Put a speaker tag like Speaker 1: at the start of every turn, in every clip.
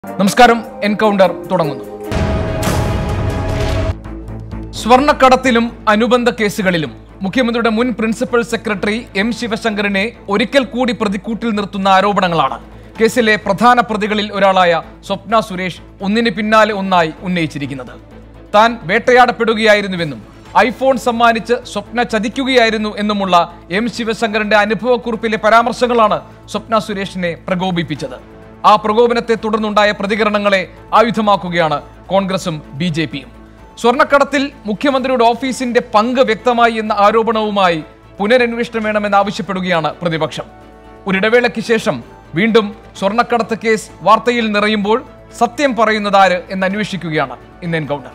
Speaker 1: നമസ്കാരം എൻകൗണ്ടർ തുടങ്ങുന്നു സ്വർണ്ണക്കടത്തിലും അനുബന്ധ കേസുകളിലും മുഖ്യമന്ത്രിയുടെ മുൻ പ്രിൻസിപ്പൽ സെക്രട്ടറി എം ശിവശങ്കറിനെ ഒരിക്കൽ കൂടി പ്രതിക്കൂട്ടിൽ നിർത്തുന്ന ആരോപണങ്ങളാണ് കേസിലെ പ്രധാന പ്രതികളിൽ ഒരാളായ സ്വപ്ന സുരേഷ് ഒന്നിന് പിന്നാലെ ഒന്നായി ഉന്നയിച്ചിരിക്കുന്നത് താൻ വേട്ടയാടപ്പെടുകയായിരുന്നുവെന്നും ഐഫോൺ സമ്മാനിച്ച് സ്വപ്ന ചതിക്കുകയായിരുന്നു എന്നുമുള്ള എം ശിവശങ്കറിന്റെ അനുഭവക്കുറിപ്പിലെ പരാമർശങ്ങളാണ് സ്വപ്ന സുരേഷിനെ പ്രകോപിപ്പിച്ചത് ആ പ്രകോപനത്തെ തുടർന്നുണ്ടായ പ്രതികരണങ്ങളെ ആയുധമാക്കുകയാണ് കോൺഗ്രസും ബി ജെ പിയും സ്വർണ്ണക്കടത്തിൽ മുഖ്യമന്ത്രിയുടെ ഓഫീസിന്റെ പങ്ക് വ്യക്തമായി എന്ന ആരോപണവുമായി പുനരന്വേഷണം വേണമെന്ന് ആവശ്യപ്പെടുകയാണ് പ്രതിപക്ഷം ഒരിടവേളയ്ക്ക് ശേഷം വീണ്ടും സ്വർണ്ണക്കടത്ത് കേസ് വാർത്തയിൽ നിറയുമ്പോൾ സത്യം പറയുന്നതാര് എന്ന് അന്വേഷിക്കുകയാണ് ഇന്ന് എൻകൗണ്ടർ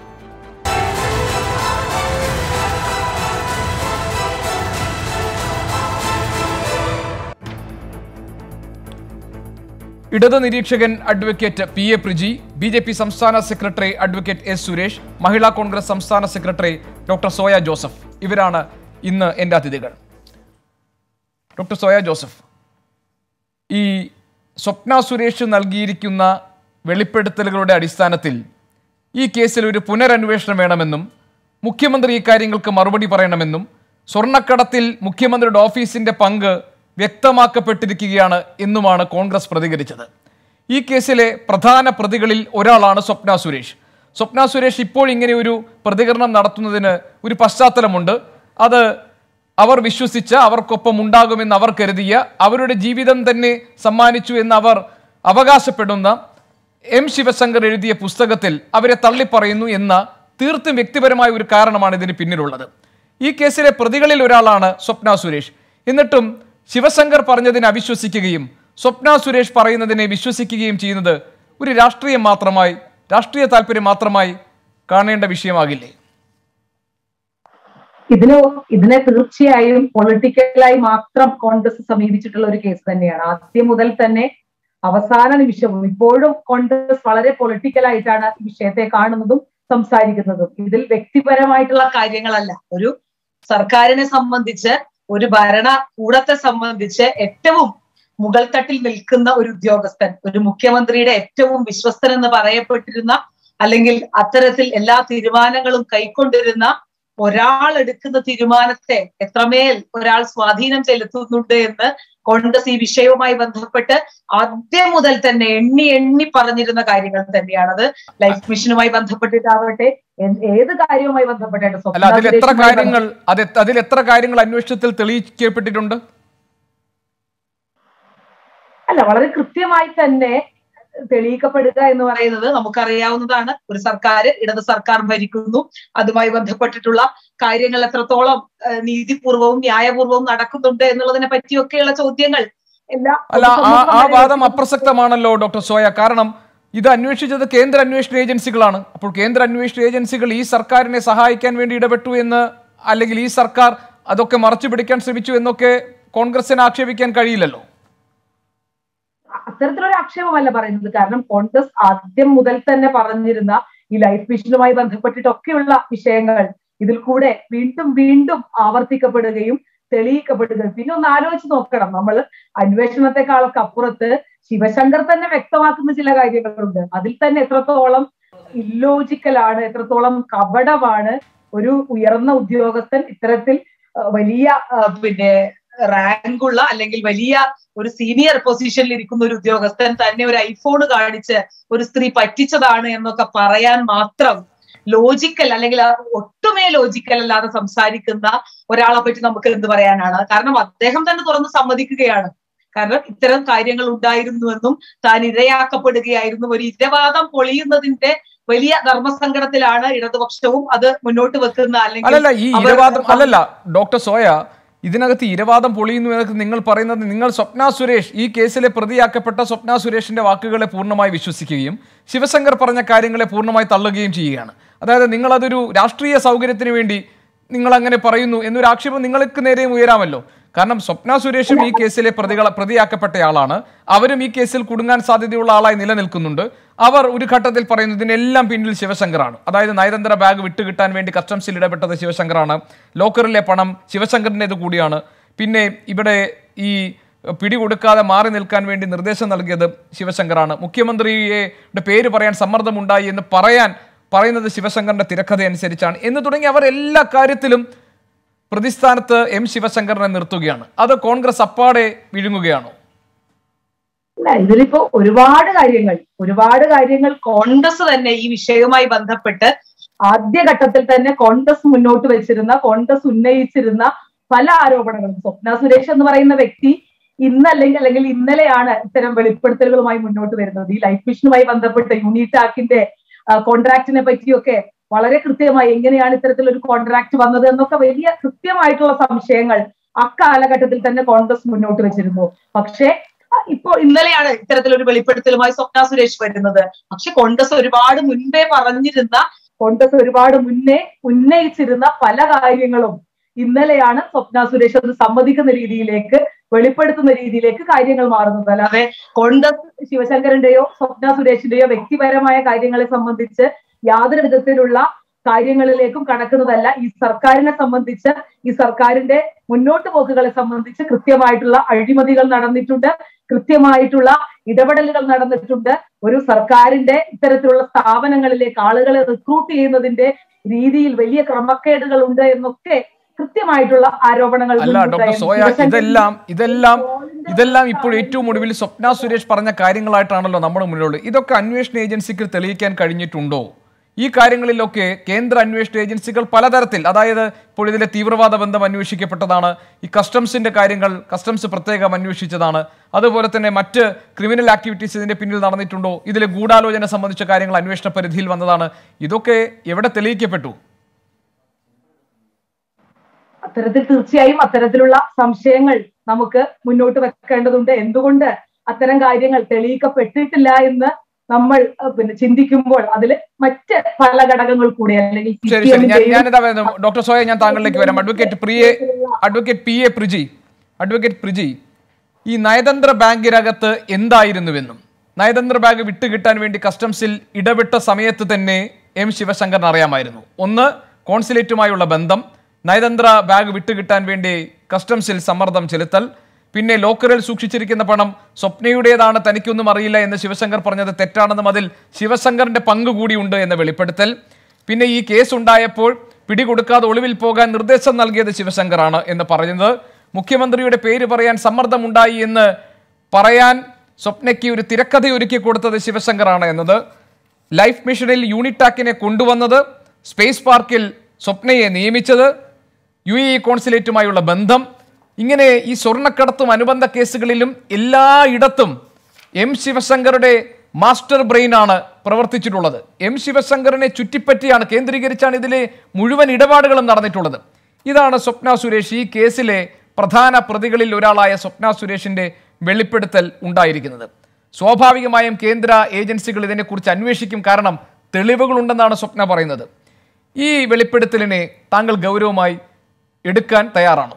Speaker 1: ഇടത് നിരീക്ഷകൻ advocate P A Priji B J P സംസ്ഥാന secretary advocate S Suresh Mahila Congress സംസ്ഥാന സെക്രട്ടറി ഡോക്ടർ സോയ ജോസഫ് ഇവരാണ് ഇന്ന് എൻ്റെ അതിഥികൾ ഡോക്ടർ സോയ ജോസഫ് ഈ സ്വപ്ന സുരേഷ് നൽകിയിരിക്കുന്ന വെളിപ്പെടുത്തലുകളുടെ അടിസ്ഥാനത്തിൽ ഈ കേസിൽ ഒരു പുനരന്വേഷണം വേണമെന്നും മുഖ്യമന്ത്രി ഇക്കാര്യങ്ങൾക്ക് മറുപടി പറയണമെന്നും സ്വർണ്ണക്കടത്തിൽ മുഖ്യമന്ത്രിയുടെ ഓഫീസിന്റെ പങ്ക് വ്യക്തമാക്കപ്പെട്ടിരിക്കുകയാണ് എന്നുമാണ് കോൺഗ്രസ് പ്രതികരിച്ചത് ഈ കേസിലെ പ്രധാന പ്രതികളിൽ ഒരാളാണ് സ്വപ്ന സുരേഷ് സ്വപ്ന സുരേഷ് ഇപ്പോൾ ഇങ്ങനെ ഒരു പ്രതികരണം നടത്തുന്നതിന് ഒരു പശ്ചാത്തലമുണ്ട് അത് അവർ വിശ്വസിച്ച അവർക്കൊപ്പം ഉണ്ടാകുമെന്ന് അവർ കരുതിയ അവരുടെ ജീവിതം തന്നെ സമ്മാനിച്ചു എന്ന് അവർ അവകാശപ്പെടുന്ന എം ശിവശങ്കർ എഴുതിയ പുസ്തകത്തിൽ അവരെ തള്ളിപ്പറയുന്നു എന്ന തീർത്തും വ്യക്തിപരമായ ഒരു കാരണമാണ് ഇതിന് പിന്നിലുള്ളത് ഈ കേസിലെ പ്രതികളിൽ ഒരാളാണ് സ്വപ്ന സുരേഷ് എന്നിട്ടും ശിവശങ്കർ പറഞ്ഞതിനെ അവിശ്വസിക്കുകയും സ്വപ്ന സുരേഷ് പറയുന്നതിനെ വിശ്വസിക്കുകയും ചെയ്യുന്നത് ഒരു രാഷ്ട്രീയം മാത്രമായി രാഷ്ട്രീയ താല്പര്യം മാത്രമായി കാണേണ്ട വിഷയമാകില്ലേ
Speaker 2: ഇതിന് ഇതിനെ തീർച്ചയായും പൊളിറ്റിക്കലായി മാത്രം കോൺഗ്രസ് സമീപിച്ചിട്ടുള്ള ഒരു കേസ് തന്നെയാണ് ആദ്യം മുതൽ തന്നെ അവസാന നിമിഷവും ഇപ്പോഴും കോൺഗ്രസ് വളരെ പൊളിറ്റിക്കലായിട്ടാണ് ഈ വിഷയത്തെ കാണുന്നതും സംസാരിക്കുന്നതും ഇതിൽ വ്യക്തിപരമായിട്ടുള്ള കാര്യങ്ങളല്ല ഒരു സർക്കാരിനെ സംബന്ധിച്ച് ഒരു ഭരണകൂടത്തെ സംബന്ധിച്ച് ഏറ്റവും മുകൾ തട്ടിൽ നിൽക്കുന്ന ഒരു ഉദ്യോഗസ്ഥൻ ഒരു മുഖ്യമന്ത്രിയുടെ ഏറ്റവും വിശ്വസ്തൻ എന്ന് പറയപ്പെട്ടിരുന്ന അല്ലെങ്കിൽ അത്തരത്തിൽ എല്ലാ തീരുമാനങ്ങളും കൈക്കൊണ്ടിരുന്ന ഒരാൾ എടുക്കുന്ന തീരുമാനത്തെ എത്രമേൽ ഒരാൾ സ്വാധീനം ചെലുത്തുന്നുണ്ട് എന്ന് കോൺഗ്രസ് ഈ വിഷയവുമായി ബന്ധപ്പെട്ട് ആദ്യം മുതൽ തന്നെ എണ്ണി എണ്ണി പറഞ്ഞിരുന്ന കാര്യങ്ങൾ തന്നെയാണത് ലൈഫ് മിഷനുമായി ബന്ധപ്പെട്ടിട്ടാവട്ടെ ഏ- ഏത് കാര്യവുമായി ബന്ധപ്പെട്ടായിട്ട്
Speaker 1: അല്ല അതിൽ എത്ര കാര്യങ്ങൾ അത് അതിൽ എത്ര കാര്യങ്ങൾ അന്വേഷണത്തിൽ തെളിയിക്കപ്പെട്ടിട്ടുണ്ട്
Speaker 2: അല്ല വളരെ കൃത്യമായി തന്നെ തെളിയിക്കപ്പെടുക എന്ന് പറയുന്നത് നമുക്കറിയാവുന്നതാണ് ഒരു സർക്കാർ ഇടത് സർക്കാർ ഭരിക്കുന്നു അതുമായി ബന്ധപ്പെട്ടിട്ടുള്ള കാര്യങ്ങൾ എത്രത്തോളം ഏഹ്, നീതിപൂർവവും ന്യായപൂർവവും നടക്കുന്നുണ്ട് എന്നുള്ളതിനെ പറ്റിയൊക്കെയുള്ള ചോദ്യങ്ങൾ എല്ലാ
Speaker 1: അല്ല ആ ആ
Speaker 2: പൊതുസമൂഹം
Speaker 1: വാദം അപ്രസക്തമാണല്ലോ ഡോക്ടർ സോയ കാരണം ഇത് അന്വേഷിച്ചത് കേന്ദ്ര അന്വേഷണ ഏജൻസികളാണ് അപ്പോൾ കേന്ദ്ര അന്വേഷണ ഏജൻസികൾ ഈ സർക്കാരിനെ സഹായിക്കാൻ വേണ്ടി ഇടപെട്ടു എന്ന് അല്ലെങ്കിൽ ഈ സർക്കാർ അതൊക്കെ മറച്ചു പിടിക്കാൻ ശ്രമിച്ചു എന്നൊക്കെ കോൺഗ്രസിനെ ആക്ഷേപിക്കാൻ കഴിയില്ലല്ലോ
Speaker 2: അത്തരത്തിലൊരു ആക്ഷേപമല്ല പറയുന്നത് കാരണം കോൺഗ്രസ് ആദ്യം മുതൽ തന്നെ പറഞ്ഞിരുന്ന ഈ ലൈഫ് മിഷനുമായി ബന്ധപ്പെട്ടിട്ടൊക്കെയുള്ള വിഷയങ്ങൾ ഇതിൽ കൂടെ വീണ്ടും വീണ്ടും ആവർത്തിക്കപ്പെടുകയും തെളിയിക്കപ്പെടുകയും പിന്നെ ഒന്ന് ആലോചിച്ച് നോക്കണം നമ്മൾ അന്വേഷണത്തെക്കാളൊക്കെ അപ്പുറത്ത് ശിവശങ്കർ തന്നെ വ്യക്തമാക്കുന്ന ചില കാര്യങ്ങളുണ്ട് അതിൽ തന്നെ എത്രത്തോളം ഇല്ലോജിക്കലാണ് എത്രത്തോളം കപടമാണ് ഒരു ഉയർന്ന ഉദ്യോഗസ്ഥൻ ഇത്തരത്തിൽ ആ, വലിയ ആ, പിന്നെ റാങ്കുള്ള അല്ലെങ്കിൽ വലിയ ഒരു സീനിയർ പൊസിഷനിൽ ഇരിക്കുന്ന ഒരു ഉദ്യോഗസ്ഥൻ തന്നെ ഒരു ഐഫോൺ കാണിച്ച് ഒരു സ്ത്രീ പറ്റിച്ചതാണ് എന്നൊക്കെ പറയാൻ മാത്രം ലോജിക്കൽ അല്ലെങ്കിൽ ആ ഒട്ടുമേ ലോജിക്കൽ അല്ലാതെ സംസാരിക്കുന്ന ഒരാളെ പറ്റി നമുക്ക് എന്ത് പറയാനാണ് കാരണം അദ്ദേഹം തന്നെ തുറന്ന് സമ്മതിക്കുകയാണ് കാരണം ഇത്തരം കാര്യങ്ങൾ ഉണ്ടായിരുന്നുവെന്നും താൻ ഇരയാക്കപ്പെടുകയായിരുന്നു ഒരു ഇരവാദം പൊളിയുന്നതിന്റെ വലിയ ധർമ്മസങ്കടത്തിലാണ് ഇടതുപക്ഷവും അത് മുന്നോട്ട് വെക്കുന്ന അല്ലെങ്കിൽ
Speaker 1: അല്ലല്ല ഈ
Speaker 2: അവർ-
Speaker 1: ഇരവാദം അല്ലല്ല ഡോക്ടർ സോയ ഇതിനകത്ത് ഇരവാദം പൊളിയുന്നു എന്നൊക്കെ നിങ്ങൾ പറയുന്നത് നിങ്ങൾ സ്വപ്ന സുരേഷ് ഈ കേസിലെ പ്രതിയാക്കപ്പെട്ട സ്വപ്ന സുരേഷിന്റെ വാക്കുകളെ പൂർണ്ണമായി വിശ്വസിക്കുകയും ശിവശങ്കർ പറഞ്ഞ കാര്യങ്ങളെ പൂർണ്ണമായി തള്ളുകയും ചെയ്യുകയാണ് അതായത് നിങ്ങൾ അതൊരു രാഷ്ട്രീയ സൗകര്യത്തിന് വേണ്ടി നിങ്ങൾ അങ്ങനെ പറയുന്നു എന്നൊരു ആക്ഷേപം നിങ്ങൾക്ക് നേരെയും ഉയരാമല്ലോ കാരണം സ്വപ്ന സുരേഷും ഈ കേസിലെ പ്രതികളെ പ്രതിയാക്കപ്പെട്ടയാളാണ് അവരും ഈ കേസിൽ കുടുങ്ങാൻ സാധ്യതയുള്ള ആളായി നിലനിൽക്കുന്നുണ്ട് അവർ ഒരു ഘട്ടത്തിൽ പറയുന്നു ഇതിനെല്ലാം പിന്നിൽ ശിവശങ്കറാണ് അതായത് നയതന്ത്ര ബാഗ് വിട്ടുകിട്ടാൻ വേണ്ടി കസ്റ്റംസിൽ ഇടപെട്ടത് ശിവശങ്കറാണ് ലോക്കറിലെ പണം ശിവശങ്കറിൻ്റെത് കൂടിയാണ് പിന്നെ ഇവിടെ ഈ പിടികൊടുക്കാതെ മാറി നിൽക്കാൻ വേണ്ടി നിർദ്ദേശം നൽകിയത് ശിവശങ്കറാണ് മുഖ്യമന്ത്രിയുടെ പേര് പറയാൻ സമ്മർദ്ദമുണ്ടായി എന്ന് പറയാൻ പറയുന്നത് ശിവശങ്കറിന്റെ തിരക്കഥ അനുസരിച്ചാണ് എന്ന് തുടങ്ങി അവർ എല്ലാ കാര്യത്തിലും പ്രതിസ്ഥാനത്ത് എം ശിവശങ്കറിനെ നിർത്തുകയാണ് അത് കോൺഗ്രസ് അപ്പാടെ വിഴുങ്ങുകയാണോ
Speaker 2: അല്ല ഇതിലിപ്പോ ഒരുപാട് കാര്യങ്ങൾ ഒരുപാട് കാര്യങ്ങൾ കോൺഗ്രസ് തന്നെ ഈ വിഷയവുമായി ബന്ധപ്പെട്ട് ആദ്യഘട്ടത്തിൽ തന്നെ കോൺഗ്രസ് മുന്നോട്ട് വെച്ചിരുന്ന കോൺഗ്രസ് ഉന്നയിച്ചിരുന്ന പല ആരോപണങ്ങളും സ്വപ്ന സുരേഷ് എന്ന് പറയുന്ന വ്യക്തി ഇന്നല്ലെങ്കിൽ അല്ലെങ്കിൽ ഇന്നലെയാണ് ഇത്തരം വെളിപ്പെടുത്തലുകളുമായി മുന്നോട്ട് വരുന്നത് ഈ ലൈഫ് മിഷനുമായി ബന്ധപ്പെട്ട് യൂണിറ്റാക്കിന്റെ കോൺട്രാക്റ്റിനെ പറ്റിയൊക്കെ വളരെ കൃത്യമായി എങ്ങനെയാണ് ഇത്തരത്തിലൊരു കോൺട്രാക്ട് വന്നത് എന്നൊക്കെ വലിയ കൃത്യമായിട്ടുള്ള സംശയങ്ങൾ അക്കാലഘട്ടത്തിൽ തന്നെ കോൺഗ്രസ് മുന്നോട്ട് വെച്ചിരുന്നു പക്ഷേ ഇപ്പോൾ ഇന്നലെയാണ് ഇത്തരത്തിലൊരു വെളിപ്പെടുത്തലുമായി സ്വപ്ന സുരേഷ് വരുന്നത് പക്ഷെ കോൺഗ്രസ് ഒരുപാട് മുൻപേ പറഞ്ഞിരുന്ന കോൺഗ്രസ് ഒരുപാട് മുന്നേ ഉന്നയിച്ചിരുന്ന പല കാര്യങ്ങളും ഇന്നലെയാണ് സ്വപ്ന സുരേഷ് അത് സമ്മതിക്കുന്ന രീതിയിലേക്ക് വെളിപ്പെടുത്തുന്ന രീതിയിലേക്ക് കാര്യങ്ങൾ മാറുന്നത് അല്ലാതെ കോൺഗ്രസ് ശിവശങ്കരന്റെയോ സ്വപ്ന സുരേഷിന്റെയോ വ്യക്തിപരമായ കാര്യങ്ങളെ സംബന്ധിച്ച് യാതൊരു വിധത്തിലുള്ള കാര്യങ്ങളിലേക്കും കടക്കുന്നതല്ല ഈ സർക്കാരിനെ സംബന്ധിച്ച് ഈ സർക്കാരിന്റെ മുന്നോട്ട് പോക്കുകളെ സംബന്ധിച്ച് കൃത്യമായിട്ടുള്ള അഴിമതികൾ നടന്നിട്ടുണ്ട് കൃത്യമായിട്ടുള്ള ഇടപെടലുകൾ നടന്നിട്ടുണ്ട് ഒരു സർക്കാരിന്റെ ഇത്തരത്തിലുള്ള സ്ഥാപനങ്ങളിലേക്ക് ആളുകളെ റിക്രൂട്ട് ചെയ്യുന്നതിന്റെ രീതിയിൽ വലിയ ക്രമക്കേടുകൾ ഉണ്ട് എന്നൊക്കെ കൃത്യമായിട്ടുള്ള ആരോപണങ്ങൾ
Speaker 1: അല്ല ഡോക്ടർ സോയ ഇതെല്ലാം ഇതെല്ലാം ഇതെല്ലാം ഇപ്പോൾ ഏറ്റവും ഒടുവിൽ സ്വപ്ന സുരേഷ് പറഞ്ഞ കാര്യങ്ങളായിട്ടാണല്ലോ നമ്മുടെ മുന്നിലുള്ളത് ഇതൊക്കെ അന്വേഷണ ഏജൻസിക്ക് തെളിയിക്കാൻ കഴിഞ്ഞിട്ടുണ്ടോ ഈ കാര്യങ്ങളിലൊക്കെ കേന്ദ്ര അന്വേഷണ ഏജൻസികൾ പലതരത്തിൽ അതായത് ഇപ്പോൾ ഇതിലെ തീവ്രവാദ ബന്ധം അന്വേഷിക്കപ്പെട്ടതാണ് ഈ കസ്റ്റംസിന്റെ കാര്യങ്ങൾ കസ്റ്റംസ് പ്രത്യേകം അന്വേഷിച്ചതാണ് അതുപോലെ തന്നെ മറ്റ് ക്രിമിനൽ ആക്ടിവിറ്റീസ് ഇതിന്റെ പിന്നിൽ നടന്നിട്ടുണ്ടോ ഇതിലെ ഗൂഢാലോചന സംബന്ധിച്ച കാര്യങ്ങൾ അന്വേഷണ പരിധിയിൽ വന്നതാണ് ഇതൊക്കെ എവിടെ തെളിയിക്കപ്പെട്ടു
Speaker 2: അത്തരത്തിൽ തീർച്ചയായും അത്തരത്തിലുള്ള സംശയങ്ങൾ നമുക്ക് മുന്നോട്ട് വെക്കേണ്ടതുണ്ട് എന്തുകൊണ്ട് അത്തരം കാര്യങ്ങൾ തെളിയിക്കപ്പെട്ടിട്ടില്ല എന്ന് നമ്മൾ അഹ് പിന്നെ ചിന്തിക്കുമ്പോൾ അതിൽ മറ്റ് പല ഘടകങ്ങൾ കൂടി അല്ലെങ്കിൽ
Speaker 1: ശരി ശരി ഞാൻ ഞാനിതാ വരുന്നു ഡോക്ടർ സോയ ഞാൻ താങ്കളിലേക്ക് വരാം അഡ്വക്കേറ്റ് പ്രിയെ advocate P A Priji advocate Priji ഈ നയതന്ത്ര ബാങ്കിനകത്ത് എന്തായിരുന്നുവെന്നും നയതന്ത്ര ബാഗ് വിട്ടുകിട്ടാൻ വേണ്ടി കസ്റ്റംസിൽ ഇടപെട്ട സമയത്ത് തന്നെ എം ശിവശങ്കറിന് അറിയാമായിരുന്നു ഒന്ന് കോൺസുലേറ്റുമായുള്ള ബന്ധം നയതന്ത്ര ബാഗ് വിട്ടുകിട്ടാൻ വേണ്ടി കസ്റ്റംസിൽ സമ്മർദ്ദം ചെലുത്തൽ പിന്നെ ലോക്കറിൽ സൂക്ഷിച്ചിരിക്കുന്ന പണം സ്വപ്നയുടേതാണ് തനിക്കൊന്നും അറിയില്ല എന്ന് ശിവശങ്കർ പറഞ്ഞത് തെറ്റാണെന്നും അതിൽ ശിവശങ്കറിന്റെ പങ്ക് കൂടിയുണ്ട് എന്ന് വെളിപ്പെടുത്തൽ പിന്നെ ഈ കേസ് ഉണ്ടായപ്പോൾ പിടികൊടുക്കാതെ ഒളിവിൽ പോകാൻ നിർദ്ദേശം നൽകിയത് ശിവശങ്കറാണ് എന്ന് പറയുന്നത് മുഖ്യമന്ത്രിയുടെ പേര് പറയാൻ സമ്മർദ്ദമുണ്ടായി എന്ന് പറയാൻ സ്വപ്നയ്ക്ക് ഒരു തിരക്കഥ ഒരുക്കി കൊടുത്തത് ശിവശങ്കറാണ് എന്നത് ലൈഫ് മിഷനിൽ യൂണിറ്റാക്കിനെ കൊണ്ടുവന്നത് സ്പേസ് പാർക്കിൽ സ്വപ്നയെ നിയമിച്ചത് യു എ ഇ കോൺസുലേറ്റുമായുള്ള ബന്ധം ഇങ്ങനെ ഈ സ്വർണ്ണക്കടത്തും അനുബന്ധ കേസുകളിലും എല്ലായിടത്തും എം ശിവശങ്കറുടെ മാസ്റ്റർ ബ്രെയിനാണ് പ്രവർത്തിച്ചിട്ടുള്ളത് എം ശിവശങ്കറിനെ ചുറ്റിപ്പറ്റിയാണ് കേന്ദ്രീകരിച്ചാണ് ഇതിലെ മുഴുവൻ ഇടപാടുകളും നടന്നിട്ടുള്ളത് ഇതാണ് സ്വപ്ന സുരേഷ് ഈ കേസിലെ പ്രധാന പ്രതികളിൽ ഒരാളായ സ്വപ്ന സുരേഷിന്റെ വെളിപ്പെടുത്തൽ ഉണ്ടായിരിക്കുന്നത് സ്വാഭാവികമായും കേന്ദ്ര ഏജൻസികൾ ഇതിനെക്കുറിച്ച് അന്വേഷിക്കും കാരണം തെളിവുകളുണ്ടെന്നാണ് സ്വപ്ന പറയുന്നത് ഈ വെളിപ്പെടുത്തലിനെ താങ്കൾ ഗൗരവമായി എടുക്കാൻ തയ്യാറാണോ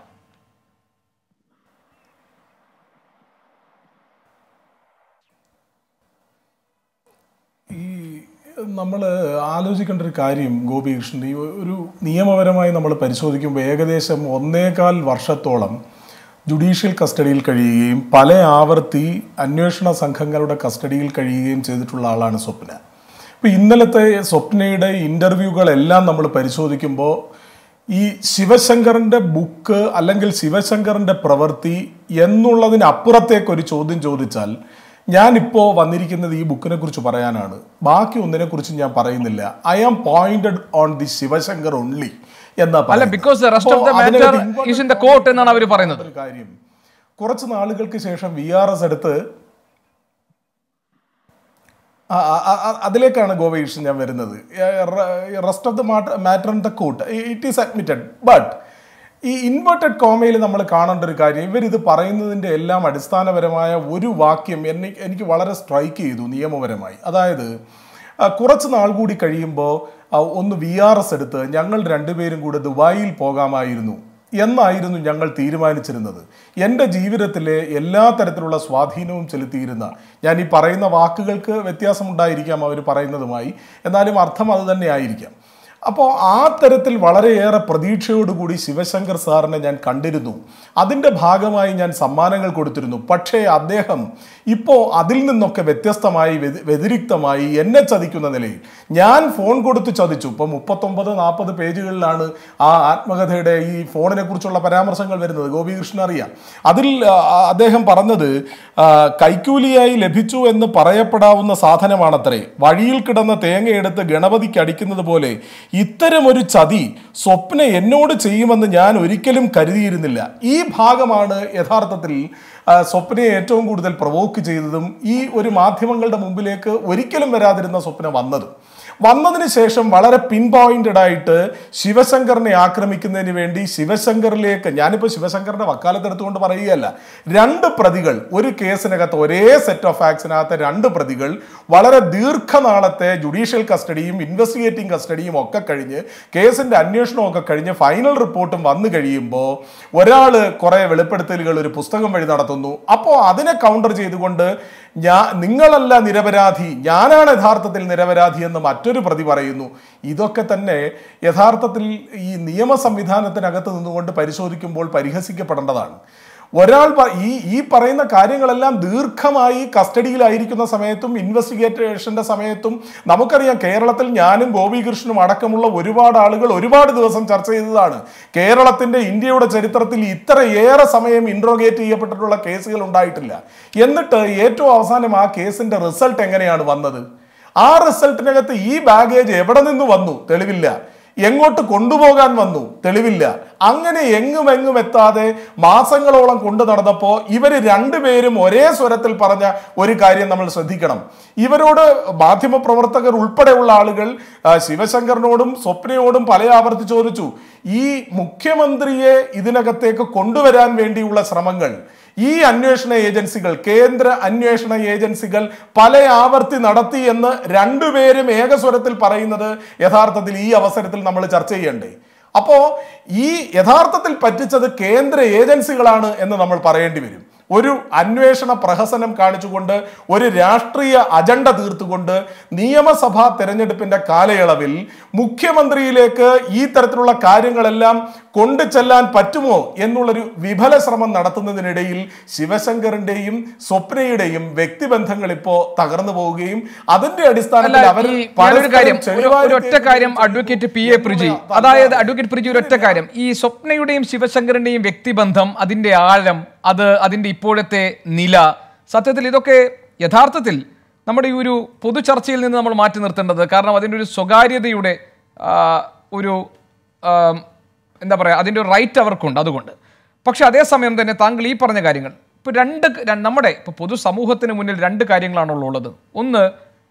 Speaker 3: ഈ നമ്മൾ ആലോചിക്കേണ്ട ഒരു കാര്യം ഗോപികൃഷ്ണൻ ഈ ഒരു നിയമപരമായി നമ്മൾ പരിശോധിക്കുമ്പോൾ ഏകദേശം ഒന്നേകാൽ വർഷത്തോളം ജുഡീഷ്യൽ കസ്റ്റഡിയിൽ കഴിയുകയും പല ആവർത്തി അന്വേഷണ സംഘങ്ങളുടെ കസ്റ്റഡിയിൽ കഴിയുകയും ചെയ്തിട്ടുള്ള ആളാണ് സ്വപ്ന ഇപ്പം ഇന്നലത്തെ സ്വപ്നയുടെ ഇൻ്റർവ്യൂകളെല്ലാം നമ്മൾ പരിശോധിക്കുമ്പോൾ ഈ ശിവശങ്കറിൻ്റെ ബുക്ക് അല്ലെങ്കിൽ ശിവശങ്കറിൻ്റെ പ്രവൃത്തി എന്നുള്ളതിനപ്പുറത്തേക്ക് ഒരു ചോദ്യം ചോദിച്ചാൽ ഞാനിപ്പോൾ വന്നിരിക്കുന്നത് ഈ ബുക്കിനെ കുറിച്ച് പറയാനാണ് ബാക്കി ഒന്നിനെ കുറിച്ച് ഞാൻ പറയുന്നില്ല I am pointed on the Sivasankar only എന്നാ
Speaker 1: അല്ല
Speaker 3: പറയുന്നത്.
Speaker 1: Because the rest of the
Speaker 3: അപ്പോ
Speaker 1: മാറ്റർ
Speaker 3: അതിനകത്ത്
Speaker 1: ഈസ് ഇൻ ദ കോർട്ട് എന്നാണ് അവർ പറയുന്നത്
Speaker 3: ഒരു കാര്യം കുറച്ച് നാളുകൾക്ക് ശേഷം വി ആർ എസ് എടുത്ത് ആ, ആ, ആ, ആ, അതിലേക്കാണ് ഗോപകൃഷ്ണൻ ഞാൻ വരുന്നത് rest of the matter in the court it is admitted but ഈ ഇൻവേർട്ടഡ് കോമയിൽ നമ്മൾ കാണേണ്ട ഒരു കാര്യം ഇവരിത് പറയുന്നതിൻ്റെ എല്ലാം അടിസ്ഥാനപരമായ ഒരു വാക്യം എന്നെ എനിക്ക് വളരെ സ്ട്രൈക്ക് ചെയ്തു നിയമപരമായി അതായത് ആ, കുറച്ച് നാൾ കൂടി കഴിയുമ്പോൾ ആ, ഒന്ന് വി ആർ എസ് എടുത്ത് ഞങ്ങൾ രണ്ടുപേരും കൂടെ ദുബായിൽ പോകാമായിരുന്നു എന്നായിരുന്നു ഞങ്ങൾ തീരുമാനിച്ചിരുന്നത് എൻ്റെ ജീവിതത്തിലെ എല്ലാ തരത്തിലുള്ള സ്വാധീനവും ചെലുത്തിയിരുന്ന ഞാൻ ഈ പറയുന്ന വാക്കുകൾക്ക് വ്യത്യാസമുണ്ടായിരിക്കാം അവർ പറയുന്നതുമായി എന്നാലും അർത്ഥം അത് തന്നെ ആയിരിക്കാം അപ്പോൾ ആ തരത്തിൽ വളരെയേറെ പ്രതീക്ഷയോടുകൂടി ശിവശങ്കർ സാറിനെ ഞാൻ കണ്ടിരുന്നു അതിൻ്റെ ഭാഗമായി ഞാൻ സമ്മാനങ്ങൾ കൊടുത്തിരുന്നു പക്ഷേ അദ്ദേഹം ഇപ്പോൾ അതിൽ നിന്നൊക്കെ വ്യത്യസ്തമായി വ്യതി- വ്യതിരിക്തമായി എന്നെ ചതിക്കുന്ന നിലയിൽ ഞാൻ ഫോൺ കൊടുത്ത് ചതിച്ചു ഇപ്പോൾ മുപ്പത്തൊമ്പത് നാൽപ്പത് പേജുകളിലാണ് ആ ആത്മകഥയുടെ ഈ ഫോണിനെ കുറിച്ചുള്ള പരാമർശങ്ങൾ വരുന്നത് ഗോപികൃഷ്ണൻ അറിയാം അതിൽ ആ, അദ്ദേഹം പറഞ്ഞത് ആ, കൈക്കൂലിയായി ലഭിച്ചു എന്ന് പറയപ്പെടാവുന്ന സാധനമാണത്രേ വഴിയിൽ കിടന്ന തേങ്ങയെടുത്ത് ഗണപതിക്ക് അടിക്കുന്നത് പോലെ ഇത്തരമൊരു ചതി സ്വപ്ന എന്നോട് ചെയ്യുമെന്ന് ഞാൻ ഒരിക്കലും കരുതിയിരുന്നില്ല ഈ ഭാഗമാണ് യഥാർത്ഥത്തിൽ ആ, സ്വപ്നയെ ഏറ്റവും കൂടുതൽ പ്രവോക്ക് ചെയ്തതും ഈ ഒരു മാധ്യമങ്ങളുടെ മുമ്പിലേക്ക് ഒരിക്കലും വരാതിരുന്ന സ്വപ്ന വന്നതും വന്നതിന് ശേഷം വളരെ പിൻ പോയിന്റഡ് ആയിട്ട് ശിവശങ്കറിനെ ആക്രമിക്കുന്നതിന് വേണ്ടി ശിവശങ്കറിലേക്ക് ഞാനിപ്പോൾ ശിവശങ്കറിന്റെ വക്കാലത്തെടുത്തുകൊണ്ട് പറയുകയല്ല രണ്ട് പ്രതികൾ ഒരു കേസിനകത്ത് ഒരേ സെറ്റ് ഓഫ് ഫാക്ട്സിനകത്ത് രണ്ട് പ്രതികൾ വളരെ ദീർഘനാളത്തെ ജുഡീഷ്യൽ കസ്റ്റഡിയും ഇൻവെസ്റ്റിഗേറ്റിംഗ് കസ്റ്റഡിയും ഒക്കെ കഴിഞ്ഞ് കേസിന്റെ അന്വേഷണവും ഒക്കെ കഴിഞ്ഞ് ഫൈനൽ റിപ്പോർട്ടും വന്നു കഴിയുമ്പോൾ ഒരാൾ കുറെ വെളിപ്പെടുത്തലുകൾ ഒരു പുസ്തകം വഴി നടത്തുന്നു അപ്പോൾ അതിനെ കൗണ്ടർ ചെയ്തുകൊണ്ട് ഞാൻ നിങ്ങളല്ല നിരപരാധി ഞാനാണ് യഥാർത്ഥത്തിൽ നിരപരാധി എന്ന് മറ്റൊരു പ്രതി പറയുന്നു ഇതൊക്കെ തന്നെ യഥാർത്ഥത്തിൽ ഈ നിയമ സംവിധാനത്തിനകത്ത് നിന്നുകൊണ്ട് പരിശോധിക്കുമ്പോൾ പരിഹസിക്കപ്പെടേണ്ടതാണ് ഒരാൾ പ- ഈ ഈ പറയുന്ന കാര്യങ്ങളെല്ലാം ദീർഘമായി കസ്റ്റഡിയിലായിരിക്കുന്ന സമയത്തും ഇൻവെസ്റ്റിഗേഷന്റെ സമയത്തും നമുക്കറിയാം കേരളത്തിൽ ഞാനും ഗോപികൃഷ്ണനും അടക്കമുള്ള ഒരുപാട് ആളുകൾ ഒരുപാട് ദിവസം ചർച്ച ചെയ്തതാണ് കേരളത്തിന്റെ ഇന്ത്യയുടെ ചരിത്രത്തിൽ ഇത്രയേറെ സമയം ഇൻട്രോഗേറ്റ് ചെയ്യപ്പെട്ടിട്ടുള്ള കേസുകൾ ഉണ്ടായിട്ടില്ല എന്നിട്ട് ഏറ്റവും അവസാനം ആ കേസിന്റെ റിസൾട്ട് എങ്ങനെയാണ് വന്നത് ആ റിസൾട്ടിനകത്ത് ഈ ബാഗേജ് എവിടെ നിന്ന് വന്നു തെളിവില്ല എങ്ങോട്ട് കൊണ്ടുപോകാൻ വന്നു തെളിവില്ല അങ്ങനെ എങ്ങും എങ്ങും എത്താതെ മാസങ്ങളോളം കൊണ്ടു നടന്നപ്പോൾ ഇവർ രണ്ടുപേരും ഒരേ സ്വരത്തിൽ പറഞ്ഞ ഒരു കാര്യം നമ്മൾ ശ്രദ്ധിക്കണം ഇവരോട് മാധ്യമപ്രവർത്തകർ ഉൾപ്പെടെയുള്ള ആളുകൾ ആ, ശിവശങ്കറിനോടും സ്വപ്നയോടും പല ആവർത്തി ചോദിച്ചു ഈ മുഖ്യമന്ത്രിയെ ഇതിനകത്തേക്ക് കൊണ്ടുവരാൻ വേണ്ടിയുള്ള ശ്രമങ്ങൾ ഈ അന്വേഷണ ഏജൻസികൾ കേന്ദ്ര അന്വേഷണ ഏജൻസികൾ പല ആവർത്തി നടത്തി എന്ന് രണ്ടുപേരും ഏകസ്വരത്തിൽ പറയുന്നത് യഥാർത്ഥത്തിൽ ഈ അവസരത്തിൽ നമ്മൾ ചർച്ച ചെയ്യണ്ടേ അപ്പോ ഈ യഥാർത്ഥത്തിൽ പറ്റിച്ചത് കേന്ദ്ര ഏജൻസികളാണ് എന്ന് നമ്മൾ പറയേണ്ടി വരും ഒരു അന്വേഷണ പ്രഹസനം കാണിച്ചുകൊണ്ട് ഒരു രാഷ്ട്രീയ അജണ്ട തീർത്തുകൊണ്ട് നിയമസഭാ തെരഞ്ഞെടുപ്പിന്റെ കാലയളവിൽ മുഖ്യമന്ത്രിയിലേക്ക് ഈ തരത്തിലുള്ള കാര്യങ്ങളെല്ലാം കൊണ്ടു ചെല്ലാൻ പറ്റുമോ എന്നുള്ളൊരു വിഫല ശ്രമം നടത്തുന്നതിനിടയിൽ ശിവശങ്കറിന്റെയും സ്വപ്നയുടെയും വ്യക്തിബന്ധങ്ങൾ ഇപ്പോ തകർന്നു പോവുകയും അതിന്റെ
Speaker 1: അല്ല
Speaker 3: അടിസ്ഥാനത്തിൽ അവർ
Speaker 1: ഈ ഞാനൊരു കാര്യം ഒരു ഒരു ഒറ്റ കാര്യം അഡ്വക്കേറ്റ് പി എ പ്രിജി അതായത് അഡ്വക്കേറ്റ് പ്രിജി ഒരു ഒറ്റ കാര്യം ഈ സ്വപ്നയുടെയും ശിവശങ്കറിന്റെയും വ്യക്തിബന്ധം അതിന്റെ ആഴം അത് അതിന്റെ ഇപ്പോഴത്തെ നില സത്യത്തിൽ ഇതൊക്കെ യഥാർത്ഥത്തിൽ നമ്മുടെ ഈ ഒരു പൊതു ചർച്ചയിൽ നിന്ന് നമ്മൾ മാറ്റി നിർത്തേണ്ടത് കാരണം അതിൻ്റെ ഒരു സ്വകാര്യതയുടെ ആ, ഒരു ആം, എന്താ പറയുക അതിൻ്റെ ഒരു റൈറ്റ് അവർക്കുണ്ട് അതുകൊണ്ട് പക്ഷെ അതേസമയം തന്നെ താങ്കൾ ഈ പറഞ്ഞ കാര്യങ്ങൾ ഇപ്പോൾ രണ്ട് ക- നമ്മുടെ ഇപ്പോൾ പൊതുസമൂഹത്തിന് മുന്നിൽ രണ്ട് കാര്യങ്ങളാണുള്ളത് ഉള്ളത് ഒന്ന്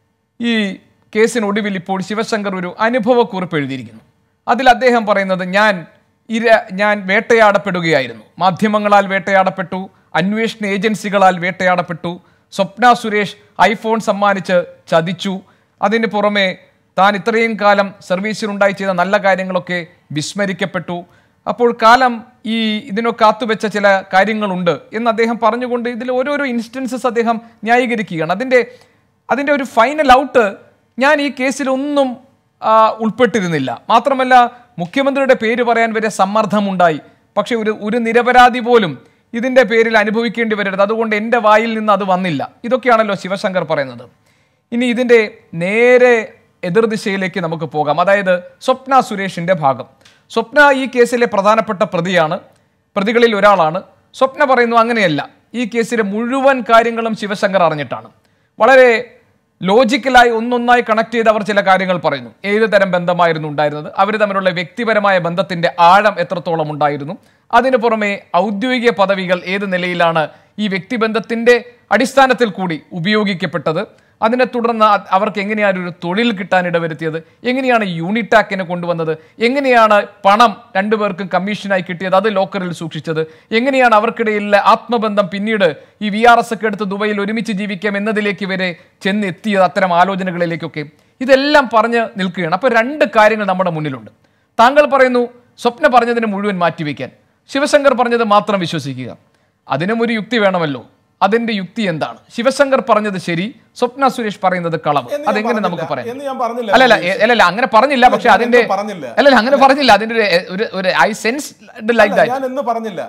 Speaker 1: ഈ കേസിനൊടുവിൽ ഇപ്പോൾ ശിവശങ്കർ ഒരു അനുഭവക്കുറിപ്പ് എഴുതിയിരിക്കുന്നു അതിൽ അദ്ദേഹം പറയുന്നത് ഞാൻ ഇര ഞാൻ വേട്ടയാടപ്പെടുകയായിരുന്നു മാധ്യമങ്ങളാൽ വേട്ടയാടപ്പെട്ടു അന്വേഷണ ഏജൻസികളാൽ വേട്ടയാടപ്പെട്ടു സ്വപ്ന സുരേഷ് ഐഫോൺ സമ്മാനിച്ച് ചതിച്ചു അതിന് പുറമെ താൻ ഇത്രയും കാലം സർവീസിലുണ്ടായി ചെയ്ത നല്ല കാര്യങ്ങളൊക്കെ വിസ്മരിക്കപ്പെട്ടു അപ്പോൾ കാലം ഈ ഇതിനൊക്കെ കാത്തുവെച്ച ചില കാര്യങ്ങളുണ്ട് എന്ന് അദ്ദേഹം പറഞ്ഞുകൊണ്ട് ഇതിൽ ഓരോരോ ഇൻസ്റ്റൻസസ് അദ്ദേഹം ന്യായീകരിക്കുകയാണ് അതിൻ്റെ അതിൻ്റെ ഒരു ഫൈനൽ ഔട്ട് ഞാൻ ഈ കേസിലൊന്നും ആ, ഉൾപ്പെട്ടിരുന്നില്ല മാത്രമല്ല മുഖ്യമന്ത്രിയുടെ പേര് പറയാൻ വരെ സമ്മർദ്ദമുണ്ടായി പക്ഷെ ഒരു ഒരു നിരപരാധി പോലും ഇതിൻ്റെ പേരിൽ അനുഭവിക്കേണ്ടി വരരുത് അതുകൊണ്ട് എൻ്റെ വായിൽ നിന്ന് അത് വന്നില്ല ഇതൊക്കെയാണല്ലോ ശിവശങ്കർ പറയുന്നത് ഇനി ഇതിൻ്റെ നേരെ എതിർദിശയിലേക്ക് നമുക്ക് പോകാം അതായത് സ്വപ്ന സുരേഷിൻ്റെ ഭാഗം സ്വപ്ന ഈ കേസിലെ പ്രധാനപ്പെട്ട പ്രതിയാണ് പ്രതികളിൽ ഒരാളാണ് സ്വപ്ന പറയുന്നു അങ്ങനെയല്ല ഈ കേസിലെ മുഴുവൻ കാര്യങ്ങളും ശിവശങ്കർ അറിഞ്ഞിട്ടാണ് വളരെ ലോജിക്കലായി ഒന്നൊന്നായി കണക്ട് ചെയ്ത് അവർ ചില കാര്യങ്ങൾ പറയുന്നു ഏത് തരം ബന്ധമായിരുന്നു ഉണ്ടായിരുന്നത് അവർ തമ്മിലുള്ള വ്യക്തിപരമായ ബന്ധത്തിന്റെ ആഴം എത്രത്തോളം ഉണ്ടായിരുന്നു അതിനു പുറമെ ഔദ്യോഗിക പദവികൾ ഏത് നിലയിലാണ് ഈ വ്യക്തിബന്ധത്തിന്റെ അടിസ്ഥാനത്തിൽ കൂടി ഉപയോഗിക്കപ്പെട്ടത് അതിനെ തുടർന്ന് അ- അവർക്ക് എങ്ങനെയാണ് ഒരു തൊഴിൽ കിട്ടാൻ ഇടവരുത്തിയത് എങ്ങനെയാണ് യൂണിടാക്കിനെ കൊണ്ടുവന്നത് എങ്ങനെയാണ് പണം രണ്ടുപേർക്കും കമ്മീഷനായി കിട്ടിയത് അത് ലോക്കറിൽ സൂക്ഷിച്ചത് എങ്ങനെയാണ് അവർക്കിടയിലെ ആത്മബന്ധം പിന്നീട് ഈ വി ആർ എസ് ഒക്കെ എടുത്ത് ദുബൈയിൽ ഒരുമിച്ച് ജീവിക്കാം എന്നതിലേക്ക് വരെ ചെന്നെത്തിയത് അത്തരം ആലോചനകളിലേക്കൊക്കെ ഇതെല്ലാം പറഞ്ഞ് നിൽക്കുകയാണ് അപ്പോൾ രണ്ട് കാര്യങ്ങൾ നമ്മുടെ മുന്നിലുണ്ട് താങ്കൾ പറയുന്നു സ്വപ്ന പറഞ്ഞതിനെ മുഴുവൻ മാറ്റിവെക്കാൻ ശിവശങ്കർ പറഞ്ഞത് മാത്രം വിശ്വസിക്കുക അതിനും ഒരു യുക്തി വേണമല്ലോ അതിന്റെ യുക്തി എന്താണ് ശിവശങ്കർ പറഞ്ഞത് ശരി സ്വപ്ന സുരേഷ് പറയുന്നത് കളവ്
Speaker 3: എന്ന് ഞാൻ
Speaker 1: അതെങ്ങനെ നമുക്ക്
Speaker 3: പറഞ്ഞില്ല.
Speaker 1: പറയാം
Speaker 3: എന്ന് ഞാൻ പറഞ്ഞില്ല
Speaker 1: അല്ലല്ല എ- അല്ലല്ല അങ്ങനെ പറഞ്ഞില്ല പക്ഷെ
Speaker 3: ഞാൻ
Speaker 1: അതിന്റെ
Speaker 3: ഒന്നും പറഞ്ഞില്ല.
Speaker 1: അല്ലല്ല അങ്ങനെ പറഞ്ഞില്ല അതിന്റെ ഒരു ഒരു ഒരു ഐ സെൻസ് ലൈക്ക്
Speaker 3: അല്ല,
Speaker 1: ദാറ്റ്
Speaker 3: ഞാൻ എന്ന് പറഞ്ഞില്ല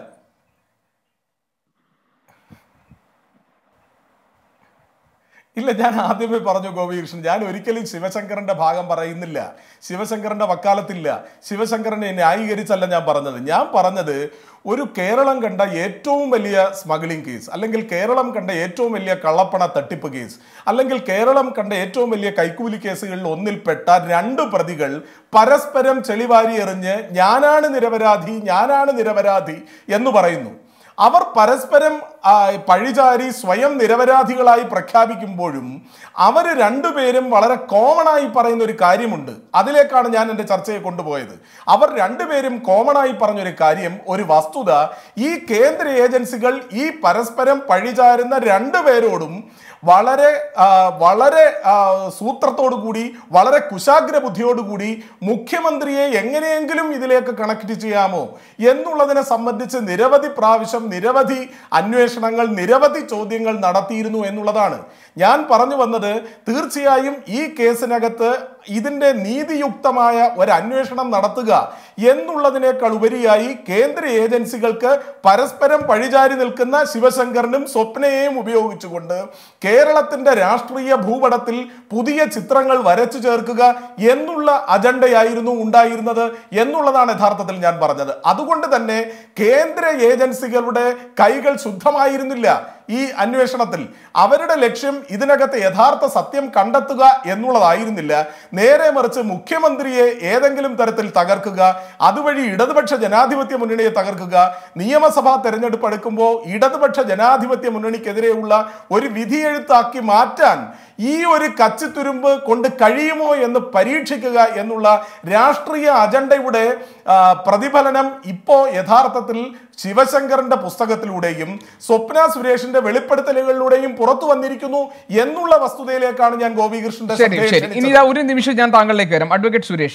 Speaker 3: ഇല്ല ഞാൻ ആദ്യമേ പറഞ്ഞു ഗോപികൃഷ്ണൻ ഞാൻ ഒരിക്കലും ശിവശങ്കരന്റെ ഭാഗം പറയുന്നില്ല ശിവശങ്കരന്റെ വക്കാലത്തില്ല ശിവശങ്കരനെ ന്യായീകരിച്ചല്ല ഞാൻ പറഞ്ഞത് ഞാൻ പറഞ്ഞത് ഒരു കേരളം കണ്ട ഏറ്റവും വലിയ സ്മഗ്ലിംഗ് കേസ് അല്ലെങ്കിൽ കേരളം കണ്ട ഏറ്റവും വലിയ കള്ളപ്പണ തട്ടിപ്പ് കേസ് അല്ലെങ്കിൽ കേരളം കണ്ട ഏറ്റവും വലിയ കൈക്കൂലി കേസുകളിൽ ഒന്നിൽപ്പെട്ട രണ്ട് പ്രതികൾ പരസ്പരം ചെളിവാരി എറിഞ്ഞ് ഞാനാണ് നിരപരാധി ഞാനാണ് നിരപരാധി എന്ന് പറയുന്നു അവർ പരസ്പരം ആ, പഴിചാരി സ്വയം നിരപരാധികളായി പ്രഖ്യാപിക്കുമ്പോഴും അവർ രണ്ടുപേരും വളരെ കോമൺ ആയി പറയുന്ന ഒരു കാര്യമുണ്ട് അതിലേക്കാണ് ഞാൻ എൻ്റെ ചർച്ചയെ കൊണ്ടുപോയത് അവർ രണ്ടുപേരും കോമൺ ആയി പറഞ്ഞൊരു കാര്യം ഒരു വസ്തുത ഈ കേന്ദ്ര ഏജൻസികൾ ഈ പരസ്പരം പഴിചാരുന്ന രണ്ടുപേരോടും വളരെ ആ, വളരെ ആ, സൂത്രത്തോടു കൂടി വളരെ കുശാഗ്ര ബുദ്ധിയോടുകൂടി മുഖ്യമന്ത്രിയെ എങ്ങനെയെങ്കിലും ഇതിലേക്ക് കണക്ട് ചെയ്യാമോ എന്നുള്ളതിനെ സംബന്ധിച്ച് നിരവധി പ്രാവശ്യം നിരവധി അന്വേഷണങ്ങൾ നിരവധി ചോദ്യങ്ങൾ നടത്തിയിരുന്നു എന്നുള്ളതാണ് ഞാൻ പറഞ്ഞു വന്നത് തീർച്ചയായും ഈ കേസിനകത്ത് ഇതിന്റെ നീതിയുക്തമായ ഒരു അന്വേഷണം നടത്തുക എന്നുള്ളതിനേക്കാൾ ഉപരിയായി കേന്ദ്ര ഏജൻസികൾക്ക് പരസ്പരം പഴിചാരി നിൽക്കുന്ന ശിവശങ്കറിനും സ്വപ്നയെയും ഉപയോഗിച്ചുകൊണ്ട് കേരളത്തിന്റെ രാഷ്ട്രീയ ഭൂപടത്തിൽ പുതിയ ചിത്രങ്ങൾ വരച്ചു ചേർക്കുക എന്നുള്ള അജണ്ടയായിരുന്നു ഉണ്ടായിരുന്നത് എന്നുള്ളതാണ് യഥാർത്ഥത്തിൽ ഞാൻ പറഞ്ഞത് അതുകൊണ്ട് തന്നെ കേന്ദ്ര ഏജൻസികളുടെ കൈകൾ ശുദ്ധമായിരുന്നില്ല ഈ അന്വേഷണത്തിൽ അവരുടെ ലക്ഷ്യം ഇതിനകത്ത് യഥാർത്ഥ സത്യം കണ്ടെത്തുക എന്നുള്ളതായിരുന്നില്ല നേരെ മറിച്ച് മുഖ്യമന്ത്രിയെ ഏതെങ്കിലും തരത്തിൽ തകർക്കുക അതുവഴി ഇടതുപക്ഷ ജനാധിപത്യ മുന്നണിയെ തകർക്കുക നിയമസഭാ തെരഞ്ഞെടുപ്പ് എടുക്കുമ്പോൾ ഇടതുപക്ഷ ജനാധിപത്യ മുന്നണിക്കെതിരെയുള്ള ഒരു വിധിയെഴുത്താക്കി മാറ്റാൻ ഈ ഒരു കച്ചിത്തുരുമ്പ് കൊണ്ട് കഴിയുമോ എന്ന് പരീക്ഷിക്കുക എന്നുള്ള രാഷ്ട്രീയ അജണ്ടയുടെ ആ, പ്രതിഫലനം ഇപ്പോ യഥാർത്ഥത്തിൽ ശിവശങ്കറിന്റെ പുസ്തകത്തിലൂടെയും സ്വപ്ന സുരേഷിന്റെ വെളിപ്പെടുത്തലുകളിലൂടെയും പുറത്തു വന്നിരിക്കുന്നു എന്നുള്ള വസ്തുതയിലേക്കാണ് ഞാൻ ഗോപികൃഷ്ണന്റെ
Speaker 1: ശരി
Speaker 3: ശ്രദ്ധയെ
Speaker 1: ശരി ഇനി
Speaker 3: ക്ഷണിച്ചത്.
Speaker 1: ഇതാ ഒരു നിമിഷം ഞാൻ താങ്കളിലേക്ക് വരാം അഡ്വക്കേറ്റ് സുരേഷ്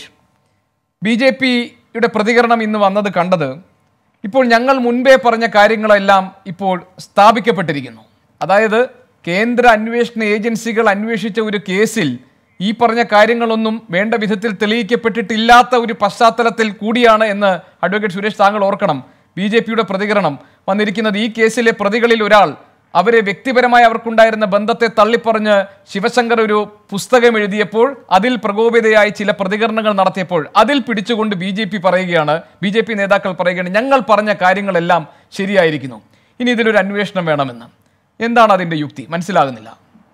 Speaker 1: ബി ജെ പിയുടെ പ്രതികരണം ഇന്ന് വന്നത് കണ്ടത് ഇപ്പോൾ ഞങ്ങൾ മുൻപേ പറഞ്ഞ കാര്യങ്ങളെല്ലാം ഇപ്പോൾ സ്ഥാപിക്കപ്പെട്ടിരിക്കുന്നു അതായത് കേന്ദ്ര അന്വേഷണ ഏജൻസികൾ അന്വേഷിച്ച ഒരു കേസിൽ ഈ പറഞ്ഞ കാര്യങ്ങളൊന്നും വേണ്ട വിധത്തിൽ തെളിയിക്കപ്പെട്ടിട്ടില്ലാത്ത ഒരു പശ്ചാത്തലത്തിൽ കൂടിയാണ് എന്ന് അഡ്വക്കേറ്റ് സുരേഷ് താങ്കൾ ഓർക്കണം ബി ജെ പിയുടെ പ്രതികരണം വന്നിരിക്കുന്നത് ഈ കേസിലെ പ്രതികളിൽ ഒരാൾ അവരെ വ്യക്തിപരമായി അവർക്കുണ്ടായിരുന്ന ബന്ധത്തെ തള്ളിപ്പറഞ്ഞ് ശിവശങ്കർ ഒരു പുസ്തകം എഴുതിയപ്പോൾ അതിൽ പ്രകോപിതയായി ചില പ്രതികരണങ്ങൾ നടത്തിയപ്പോൾ അതിൽ പിടിച്ചുകൊണ്ട് ബി ജെ പി പറയുകയാണ് ബി ജെ പി നേതാക്കൾ പറയുകയാണ് ഞങ്ങൾ പറഞ്ഞ കാര്യങ്ങളെല്ലാം ശരിയായിരിക്കുന്നു ഇനി ഇതിലൊരു അന്വേഷണം വേണമെന്ന് എന്താണ് അതിന്റെ യുക്തി മനസ്സിലാകുന്നില്ല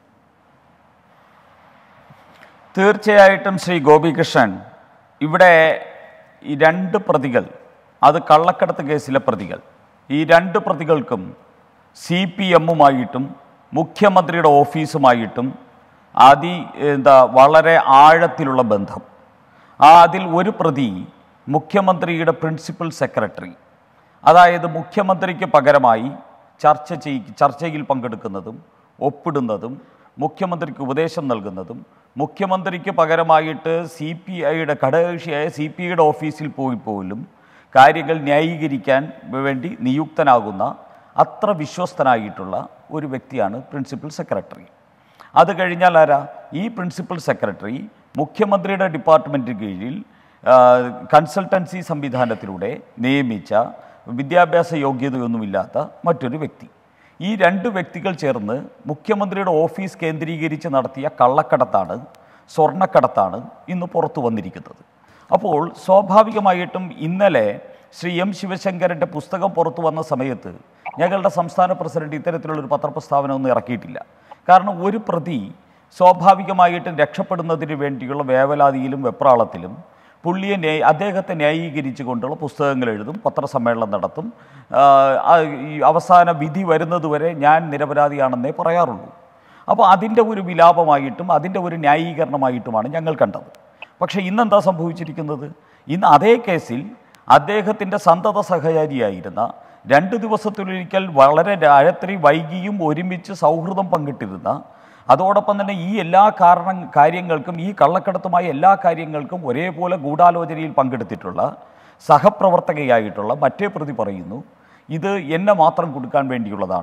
Speaker 4: തീർച്ചയായിട്ടും ശ്രീ ഗോപികൃഷ്ണൻ ഇവിടെ ഈ രണ്ട് പ്രതികൾ അത് കള്ളക്കടത്ത് കേസിലെ പ്രതികൾ ഈ രണ്ട് പ്രതികൾക്കും സി പി എമ്മുമായിട്ടും മുഖ്യമന്ത്രിയുടെ ഓഫീസുമായിട്ടും അതി എന്താ വളരെ ആഴത്തിലുള്ള ബന്ധം ആ അതിൽ ഒരു പ്രതി മുഖ്യമന്ത്രിയുടെ പ്രിൻസിപ്പൽ സെക്രട്ടറി അതായത് മുഖ്യമന്ത്രിക്ക് പകരമായി ചർച്ച ചെയ് ചർച്ചയിൽ പങ്കെടുക്കുന്നതും ഒപ്പിടുന്നതും മുഖ്യമന്ത്രിക്ക് ഉപദേശം നൽകുന്നതും മുഖ്യമന്ത്രിക്ക് പകരമായിട്ട് സി പി ഐയുടെ ഘടകകക്ഷിയായ സി പി ഐയുടെ ഓഫീസിൽ പോയി പോലും കാര്യങ്ങൾ ന്യായീകരിക്കാൻ വേണ്ടി നിയുക്തനാകുന്ന അത്ര വിശ്വസ്തനായിട്ടുള്ള ഒരു വ്യക്തിയാണ് പ്രിൻസിപ്പൽ സെക്രട്ടറി അത് കഴിഞ്ഞാൽ ആരാ ഈ പ്രിൻസിപ്പൽ സെക്രട്ടറി മുഖ്യമന്ത്രിയുടെ ഡിപ്പാർട്ട്മെൻറ്റിന് കീഴിൽ ആ, കൺസൾട്ടൻസി സംവിധാനത്തിലൂടെ നിയമിച്ച വിദ്യാഭ്യാസ യോഗ്യതയൊന്നുമില്ലാത്ത മറ്റൊരു വ്യക്തി ഈ രണ്ട് വ്യക്തികൾ ചേർന്ന് മുഖ്യമന്ത്രിയുടെ ഓഫീസ് കേന്ദ്രീകരിച്ച് നടത്തിയ കള്ളക്കടത്താണ് സ്വർണ്ണക്കടത്താണ് ഇന്ന് പുറത്തു വന്നിരിക്കുന്നത് അപ്പോൾ സ്വാഭാവികമായിട്ടും ഇന്നലെ ശ്രീ എം ശിവശങ്കരൻ്റെ പുസ്തകം പുറത്തു വന്ന സമയത്ത് ഞങ്ങളുടെ സംസ്ഥാന പ്രസിഡന്റ് ഇത്തരത്തിലുള്ളൊരു പത്രപ്രസ്താവന ഒന്നും ഇറക്കിയിട്ടില്ല കാരണം ഒരു പ്രതി സ്വാഭാവികമായിട്ടും രക്ഷപ്പെടുന്നതിന് വേണ്ടിയുള്ള വേവലാതിയിലും വെപ്രാളത്തിലും പുള്ളിയെ ന്യായ അദ്ദേഹത്തെ ന്യായീകരിച്ചു കൊണ്ടുള്ള പുസ്തകങ്ങൾ എഴുതും പത്രസമ്മേളനം നടത്തും ആ, ആ, ഈ അവസാന വിധി വരുന്നതുവരെ ഞാൻ നിരപരാധിയാണെന്നേ പറയാറുള്ളൂ അപ്പോൾ അതിൻ്റെ ഒരു വിലാപമായിട്ടും അതിൻ്റെ ഒരു ന്യായീകരണമായിട്ടുമാണ് ഞങ്ങൾ കണ്ടത് പക്ഷേ ഇന്നെന്താ സംഭവിച്ചിരിക്കുന്നത് ഇന്ന് അതേ കേസിൽ അദ്ദേഹത്തിൻ്റെ സന്തത സഹചാരിയായിരുന്ന രണ്ട് ദിവസത്തിലൊരിക്കൽ വളരെ രാത്രി വൈകിയും ഒരുമിച്ച് സൗഹൃദം പങ്കിട്ടിരുന്ന അതോടൊപ്പം തന്നെ ഈ എല്ലാ കാരണം കാര്യങ്ങൾക്കും ഈ കള്ളക്കടത്തുമായ എല്ലാ കാര്യങ്ങൾക്കും ഒരേപോലെ ഗൂഢാലോചനയിൽ പങ്കെടുത്തിട്ടുള്ള സഹപ്രവർത്തകയായിട്ടുള്ള മറ്റേ പ്രതി പറയുന്നു ഇത് എന്നെ മാത്രം കൊടുക്കാൻ വേണ്ടിയുള്ളതാണ്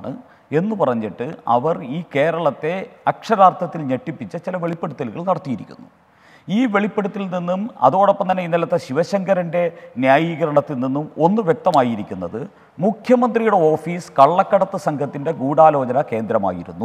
Speaker 4: എന്ന് പറഞ്ഞിട്ട് അവർ ഈ കേരളത്തെ അക്ഷരാർത്ഥത്തിൽ ഞെട്ടിപ്പിച്ച ചില വെളിപ്പെടുത്തലുകൾ നടത്തിയിരിക്കുന്നു ഈ വെളിപ്പെടുത്തലിൽ നിന്നും അതോടൊപ്പം തന്നെ ഇന്നലത്തെ ശിവശങ്കരൻ്റെ ന്യായീകരണത്തിൽ നിന്നും ഒന്ന് വ്യക്തമായിരിക്കുന്നത് മുഖ്യമന്ത്രിയുടെ ഓഫീസ് കള്ളക്കടത്ത് സംഘത്തിൻ്റെ ഗൂഢാലോചന കേന്ദ്രമായിരുന്നു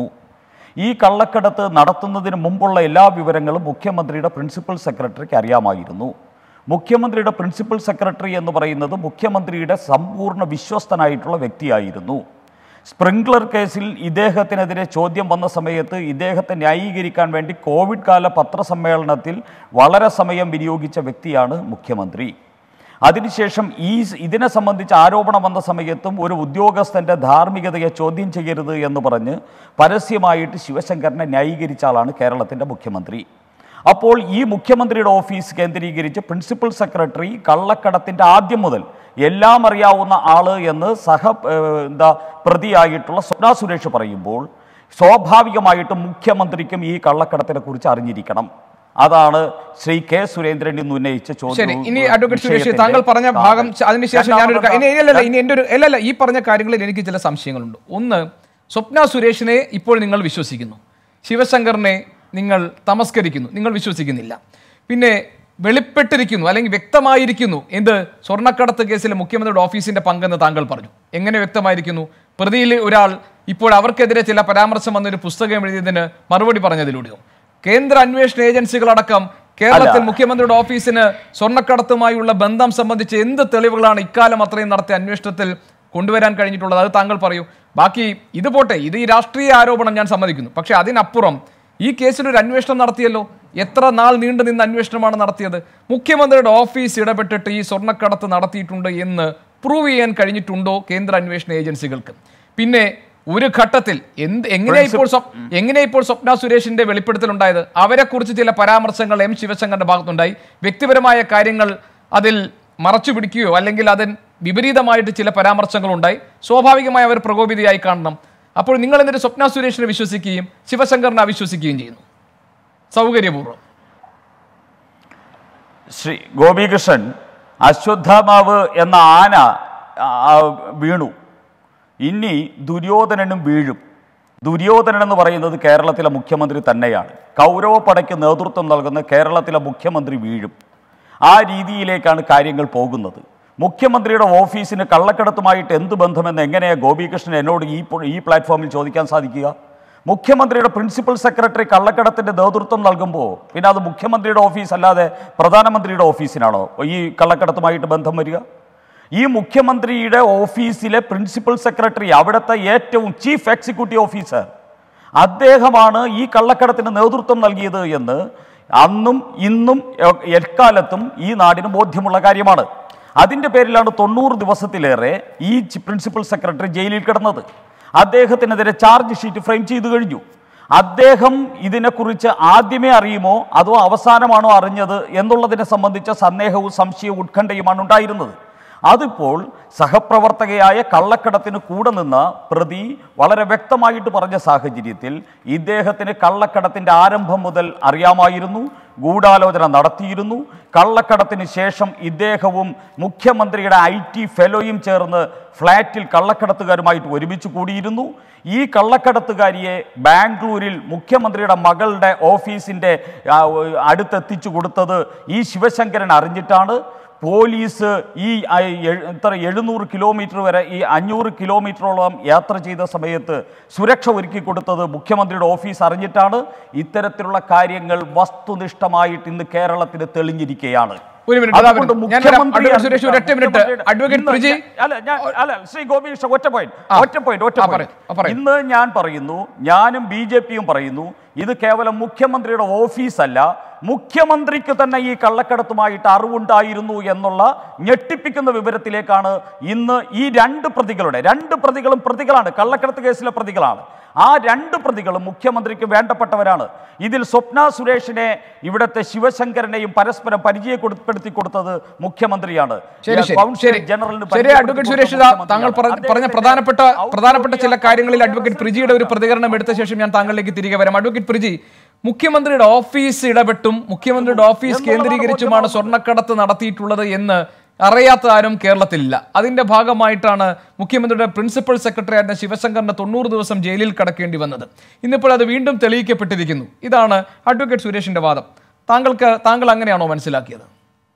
Speaker 4: ഈ കള്ളക്കടത്ത് നടത്തുന്നതിന് മുമ്പുള്ള എല്ലാ വിവരങ്ങളും മുഖ്യമന്ത്രിയുടെ പ്രിൻസിപ്പൽ സെക്രട്ടറിക്ക് അറിയാമായിരുന്നു മുഖ്യമന്ത്രിയുടെ പ്രിൻസിപ്പൽ സെക്രട്ടറി എന്ന് പറയുന്നത് മുഖ്യമന്ത്രിയുടെ സമ്പൂർണ്ണ വിശ്വസ്തനായിട്ടുള്ള വ്യക്തിയായിരുന്നു സ്പ്രിംഗ്ലർ കേസിൽ ഇദ്ദേഹത്തിനെതിരെ ചോദ്യം വന്ന സമയത്ത് ഇദ്ദേഹത്തെ ന്യായീകരിക്കാൻ വേണ്ടി കോവിഡ് കാല പത്രസമ്മേളനത്തിൽ വളരെ സമയം വിനിയോഗിച്ച വ്യക്തിയാണ് മുഖ്യമന്ത്രി അതിനുശേഷം ഈ ഇതിനെ സംബന്ധിച്ച് ആരോപണം വന്ന സമയത്തും ഒരു ഉദ്യോഗസ്ഥന്റെ ധാർമ്മികതയെ ചോദ്യം ചെയ്യരുത് എന്ന് പറഞ്ഞ് പരസ്യമായിട്ട് ശിവശങ്കരനെ ന്യായീകരിച്ച ആളാണ് കേരളത്തിന്റെ മുഖ്യമന്ത്രി അപ്പോൾ ഈ മുഖ്യമന്ത്രിയുടെ ഓഫീസ് കേന്ദ്രീകരിച്ച് പ്രിൻസിപ്പൽ സെക്രട്ടറി കള്ളക്കടത്തിന്റെ ആദ്യം മുതൽ എല്ലാം അറിയാവുന്ന ആള് എന്ന് സഹ ഏഹ്, എന്താ പ്രതിയായിട്ടുള്ള സ്വപ്ന സുരേഷ് പറയുമ്പോൾ സ്വാഭാവികമായിട്ടും മുഖ്യമന്ത്രിക്കും ഈ കള്ളക്കടത്തിനെ കുറിച്ച് അറിഞ്ഞിരിക്കണം അതാണ് ശ്രീ കെ സുരേന്ദ്രൻ ഇന്ന് ഉന്നയിച്ച
Speaker 1: ശരി
Speaker 4: ചോദ്യം
Speaker 1: ഇനി അഡ്വക്കേറ്റ് സുരേഷ് താങ്കൾ പറഞ്ഞ ഭാഗം ച- അതിനുശേഷം ഞാനൊരു ക- ഇനി ഇല്ലല്ല ഇനി എൻ്റെ ഒരു അല്ലല്ല ഈ പറഞ്ഞ കാര്യങ്ങളിൽ എനിക്ക് ചില സംശയങ്ങളുണ്ട് ഒന്ന് സ്വപ്ന സുരേഷിനെ ഇപ്പോൾ നിങ്ങൾ വിശ്വസിക്കുന്നു ശിവശങ്കറിനെ നിങ്ങൾ തമസ്കരിക്കുന്നു നിങ്ങൾ വിശ്വസിക്കുന്നില്ല പിന്നെ വെളിപ്പെട്ടിരിക്കുന്നു അല്ലെങ്കിൽ വ്യക്തമായിരിക്കുന്നു എന്ത് സ്വർണ്ണക്കടത്ത് കേസിലെ മുഖ്യമന്ത്രിയുടെ ഓഫീസിന്റെ പങ്കെന്ന് താങ്കൾ പറഞ്ഞു എങ്ങനെ വ്യക്തമായിരിക്കുന്നു പ്രതിയിൽ ഒരാൾ ഇപ്പോൾ അവർക്കെതിരെ ചില പരാമർശം വന്നൊരു പുസ്തകം എഴുതിയതിന് മറുപടി പറഞ്ഞതിലൂടെയോ കേന്ദ്ര അന്വേഷണ ഏജൻസികളടക്കം കേരളത്തിൽ മുഖ്യമന്ത്രിയുടെ ഓഫീസിന് സ്വർണ്ണക്കടത്തുമായുള്ള ബന്ധം സംബന്ധിച്ച് എന്ത് തെളിവുകളാണ് ഇക്കാലം അത്രയും നടത്തിയ അന്വേഷണത്തിൽ കൊണ്ടുവരാൻ കഴിഞ്ഞിട്ടുള്ളത് അത് താങ്കൾ പറയൂ ബാക്കി ഇത് പോട്ടെ ഇത് ഈ രാഷ്ട്രീയ ആരോപണം ഞാൻ സമ്മതിക്കുന്നു പക്ഷേ അതിനപ്പുറം ഈ കേസിൽ ഒരു അന്വേഷണം നടത്തിയല്ലോ എത്ര നാൾ നീണ്ടു നിന്ന അന്വേഷണമാണ് നടത്തിയത് മുഖ്യമന്ത്രിയുടെ ഓഫീസ് ഇടപെട്ടിട്ട് ഈ സ്വർണ്ണക്കടത്ത് നടത്തിയിട്ടുണ്ട് എന്ന് പ്രൂവ് ചെയ്യാൻ കഴിഞ്ഞിട്ടുണ്ടോ കേന്ദ്ര അന്വേഷണ ഏജൻസികൾക്ക് പിന്നെ ഒരു ഘട്ടത്തിൽ എന്ത് എങ്ങനെയാ ഇപ്പോൾ സ്വപ്- എങ്ങനെയാ ഇപ്പോൾ സ്വപ്ന സുരേഷിന്റെ വെളിപ്പെടുത്തൽ ഉണ്ടായത് അവരെ കുറിച്ച് ചില പരാമർശങ്ങൾ എം ശിവശങ്കറിന്റെ ഭാഗത്തുണ്ടായി വ്യക്തിപരമായ കാര്യങ്ങൾ അതിൽ മറച്ചു പിടിക്കുകയോ അല്ലെങ്കിൽ അതിന് വിപരീതമായിട്ട് ചില പരാമർശങ്ങൾ ഉണ്ടായി സ്വാഭാവികമായി അവർ പ്രകോപിതയായി കാണണം അപ്പോൾ നിങ്ങൾ എന്നിട്ട് സ്വപ്ന സുരേഷിനെ വിശ്വസിക്കുകയും ശിവശങ്കറിനെ അവിശ്വസിക്കുകയും ചെയ്യുന്നു സൗകര്യപൂർവ്വം
Speaker 4: ശ്രീ ഗോപികൃഷ്ണൻ അശ്വത്ഥാമാവ് എന്ന ആന ആ, വീണു ഇനി ദുര്യോധനനും വീഴും ദുര്യോധനൻ എന്ന് പറയുന്നത് കേരളത്തിലെ മുഖ്യമന്ത്രി തന്നെയാണ് കൗരവപ്പടയ്ക്ക് നേതൃത്വം നൽകുന്ന കേരളത്തിലെ മുഖ്യമന്ത്രി വീഴും ആ രീതിയിലേക്കാണ് കാര്യങ്ങൾ പോകുന്നത് മുഖ്യമന്ത്രിയുടെ ഓഫീസിന് കള്ളക്കടത്തുമായിട്ട് എന്ത് ബന്ധമെന്ന് എങ്ങനെയാണ് ഗോപികൃഷ്ണൻ എന്നോട് ഈ പൊ- ഈ പ്ലാറ്റ്ഫോമിൽ ചോദിക്കാൻ സാധിക്കുക മുഖ്യമന്ത്രിയുടെ പ്രിൻസിപ്പൽ സെക്രട്ടറി കള്ളക്കടത്തിന്റെ നേതൃത്വം നൽകുമ്പോൾ പിന്നെ അത് മുഖ്യമന്ത്രിയുടെ ഓഫീസ് അല്ലാതെ പ്രധാനമന്ത്രിയുടെ ഓഫീസിനാണോ ഈ കള്ളക്കടത്തുമായിട്ട് ബന്ധം വരിക ഈ മുഖ്യമന്ത്രിയുടെ ഓഫീസിലെ പ്രിൻസിപ്പൽ സെക്രട്ടറി അവിടുത്തെ ഏറ്റവും ചീഫ് എക്സിക്യൂട്ടീവ് ഓഫീസർ അദ്ദേഹമാണ് ഈ കള്ളക്കടത്തിന് നേതൃത്വം നൽകിയത് എന്ന് അന്നും ഇന്നും എ- എക്കാലത്തും ഈ നാടിന് ബോധ്യമുള്ള കാര്യമാണ് അതിൻ്റെ പേരിലാണ് തൊണ്ണൂറ് ദിവസത്തിലേറെ ഈ ചി- പ്രിൻസിപ്പൽ സെക്രട്ടറി ജയിലിൽ കിടന്നത് അദ്ദേഹത്തിനെതിരെ ചാർജ് ഷീറ്റ് ഫ്രെയിം ചെയ്തു കഴിഞ്ഞു അദ്ദേഹം ഇതിനെക്കുറിച്ച് ആദ്യമേ അറിയുമോ അതോ അവസാനമാണോ അറിഞ്ഞത് എന്നുള്ളതിനെ സംബന്ധിച്ച സന്ദേഹവും സംശയവും ഉത്കണ്ഠയുമാണ് ഉണ്ടായിരുന്നത് അതിപ്പോൾ സഹപ്രവർത്തകയായ കള്ളക്കടത്തിന് കൂടെ നിന്ന പ്രതി വളരെ വ്യക്തമായിട്ട് പറഞ്ഞ സാഹചര്യത്തിൽ ഇദ്ദേഹത്തിന് കള്ളക്കടത്തിന്റെ ആരംഭം മുതൽ അറിയാമായിരുന്നു ഗൂഢാലോചന നടത്തിയിരുന്നു കള്ളക്കടത്തിന് ശേഷം ഇദ്ദേഹവും മുഖ്യമന്ത്രിയുടെ ഐ ടി ഫെലോയും ചേർന്ന് ഫ്ളാറ്റിൽ കള്ളക്കടത്തുകാരുമായിട്ട് ഒരുമിച്ച് കൂടിയിരുന്നു ഈ കള്ളക്കടത്തുകാരിയെ ബാംഗ്ലൂരിൽ മുഖ്യമന്ത്രിയുടെ മകളുടെ ഓഫീസിൻ്റെ ആ, അടുത്തെത്തിച്ചു കൊടുത്തത് ഈ ശിവശങ്കരൻ അറിഞ്ഞിട്ടാണ് പോലീസ് ഈ ആ, എഴ്- എത്ര എഴുന്നൂറ് കിലോമീറ്റർ വരെ ഈ അഞ്ഞൂറ് കിലോമീറ്ററോളം യാത്ര ചെയ്ത സമയത്ത് സുരക്ഷ ഒരുക്കി കൊടുത്തത് മുഖ്യമന്ത്രിയുടെ ഓഫീസ് അറിഞ്ഞിട്ടാണ് ഇത്തരത്തിലുള്ള കാര്യങ്ങൾ വസ്തുനിഷ്ഠമായിട്ട് ഇന്ന് കേരളത്തിന് തെളിഞ്ഞിരിക്കുകയാണ്
Speaker 1: ഒരു മിനിറ്റ്, അതാ
Speaker 4: അതുകൊണ്ട്
Speaker 1: വരുന്നു. ഞാൻ വരാം.
Speaker 4: മുഖ്യമന്ത്രി
Speaker 1: അഡ്വക്കേറ്റ് സുരേഷ്, ഒരൊറ്റ മിനിറ്റ്.
Speaker 4: മുഖ്യമന്ത്രിയുടെ-
Speaker 1: അഡ്വക്കേറ്റ്
Speaker 4: ഇന്ന്
Speaker 1: പ്രിജി.
Speaker 4: ഞാൻ- അല്ല ഞാൻ അല്ല ശ്രീ ഗോപികൃഷ്ണൻ ഒറ്റ പോയിന്റ്
Speaker 1: ആ.
Speaker 4: ഒറ്റ പോയിന്റ് ഒറ്റ
Speaker 1: ആ,
Speaker 4: പോയിന്റ്
Speaker 1: പറയൂ. ആ, പറയൂ.
Speaker 4: ഇന്ന് ഞാൻ പറയുന്നു ഞാനും ബി ജെ പിയും പറയുന്നു ഇത് കേവലം മുഖ്യമന്ത്രിയുടെ ഓഫീസല്ല മുഖ്യമന്ത്രിക്ക് തന്നെ ഈ കള്ളക്കടത്തുമായിട്ട് അറിവുണ്ടായിരുന്നു എന്നുള്ള ഞെട്ടിപ്പിക്കുന്ന വിവരത്തിലേക്കാണ് ഇന്ന് ഈ രണ്ട് പ്രതികളുടെ രണ്ട് പ്രതികളും പ്രതികളാണ് കള്ളക്കടത്ത് കേസിലെ പ്രതികളാണ് ആ രണ്ട് പ്രതികളും മുഖ്യമന്ത്രിക്ക് വേണ്ടപ്പെട്ടവരാണ് ഇതിൽ സ്വപ്ന സുരേഷിനെ ഇവിടുത്തെ ശിവശങ്കരനെയും പരസ്പരം പരിചയപ്പെടുത്തി കൊടുത്തത് മുഖ്യമന്ത്രിയാണ്
Speaker 1: ശരി ശരി
Speaker 4: കൗൺസിൽ
Speaker 1: ശരി
Speaker 4: ജനറലിന്
Speaker 1: ശരി അഡ്വക്കേറ്റ് സുരേഷ് ഇതാ താങ്കൾ പറ- പറഞ്ഞ പ്രധാനപ്പെട്ട പ്രധാനപ്പെട്ട ചില കാര്യങ്ങളിൽ അഡ്വക്കേറ്റ് പ്രിജിയുടെ ഒരു പ്രതികരണം എടുത്ത ശേഷം ഞാൻ താങ്കളിലേക്ക് തിരികെ വരാം അഡ്വക്കേറ്റ് പ്രിജി മുഖ്യമന്ത്രിയുടെ ഓഫീസ് ഇടപെട്ടും മുഖ്യമന്ത്രിയുടെ ഓഫീസ്
Speaker 4: എന്നുള്ളതാണ്
Speaker 1: കേന്ദ്രീകരിച്ചുമാണ് സ്വർണ്ണക്കടത്ത് നടത്തിയിട്ടുള്ളത് എന്ന് അറിയാത്ത ആരും കേരളത്തിലില്ല അതിന്റെ ഭാഗമായിട്ടാണ് മുഖ്യമന്ത്രിയുടെ പ്രിൻസിപ്പൽ സെക്രട്ടറി ആയിരുന്ന ശിവശങ്കറിന് തൊണ്ണൂറ് ദിവസം ജയിലിൽ കടക്കേണ്ടി വന്നത് ഇന്നിപ്പോൾ അത് വീണ്ടും തെളിയിക്കപ്പെട്ടിരിക്കുന്നു ഇതാണ് അഡ്വക്കേറ്റ് സുരേഷിന്റെ വാദം താങ്കൾക്ക് താങ്കൾ അങ്ങനെയാണോ മനസ്സിലാക്കിയത്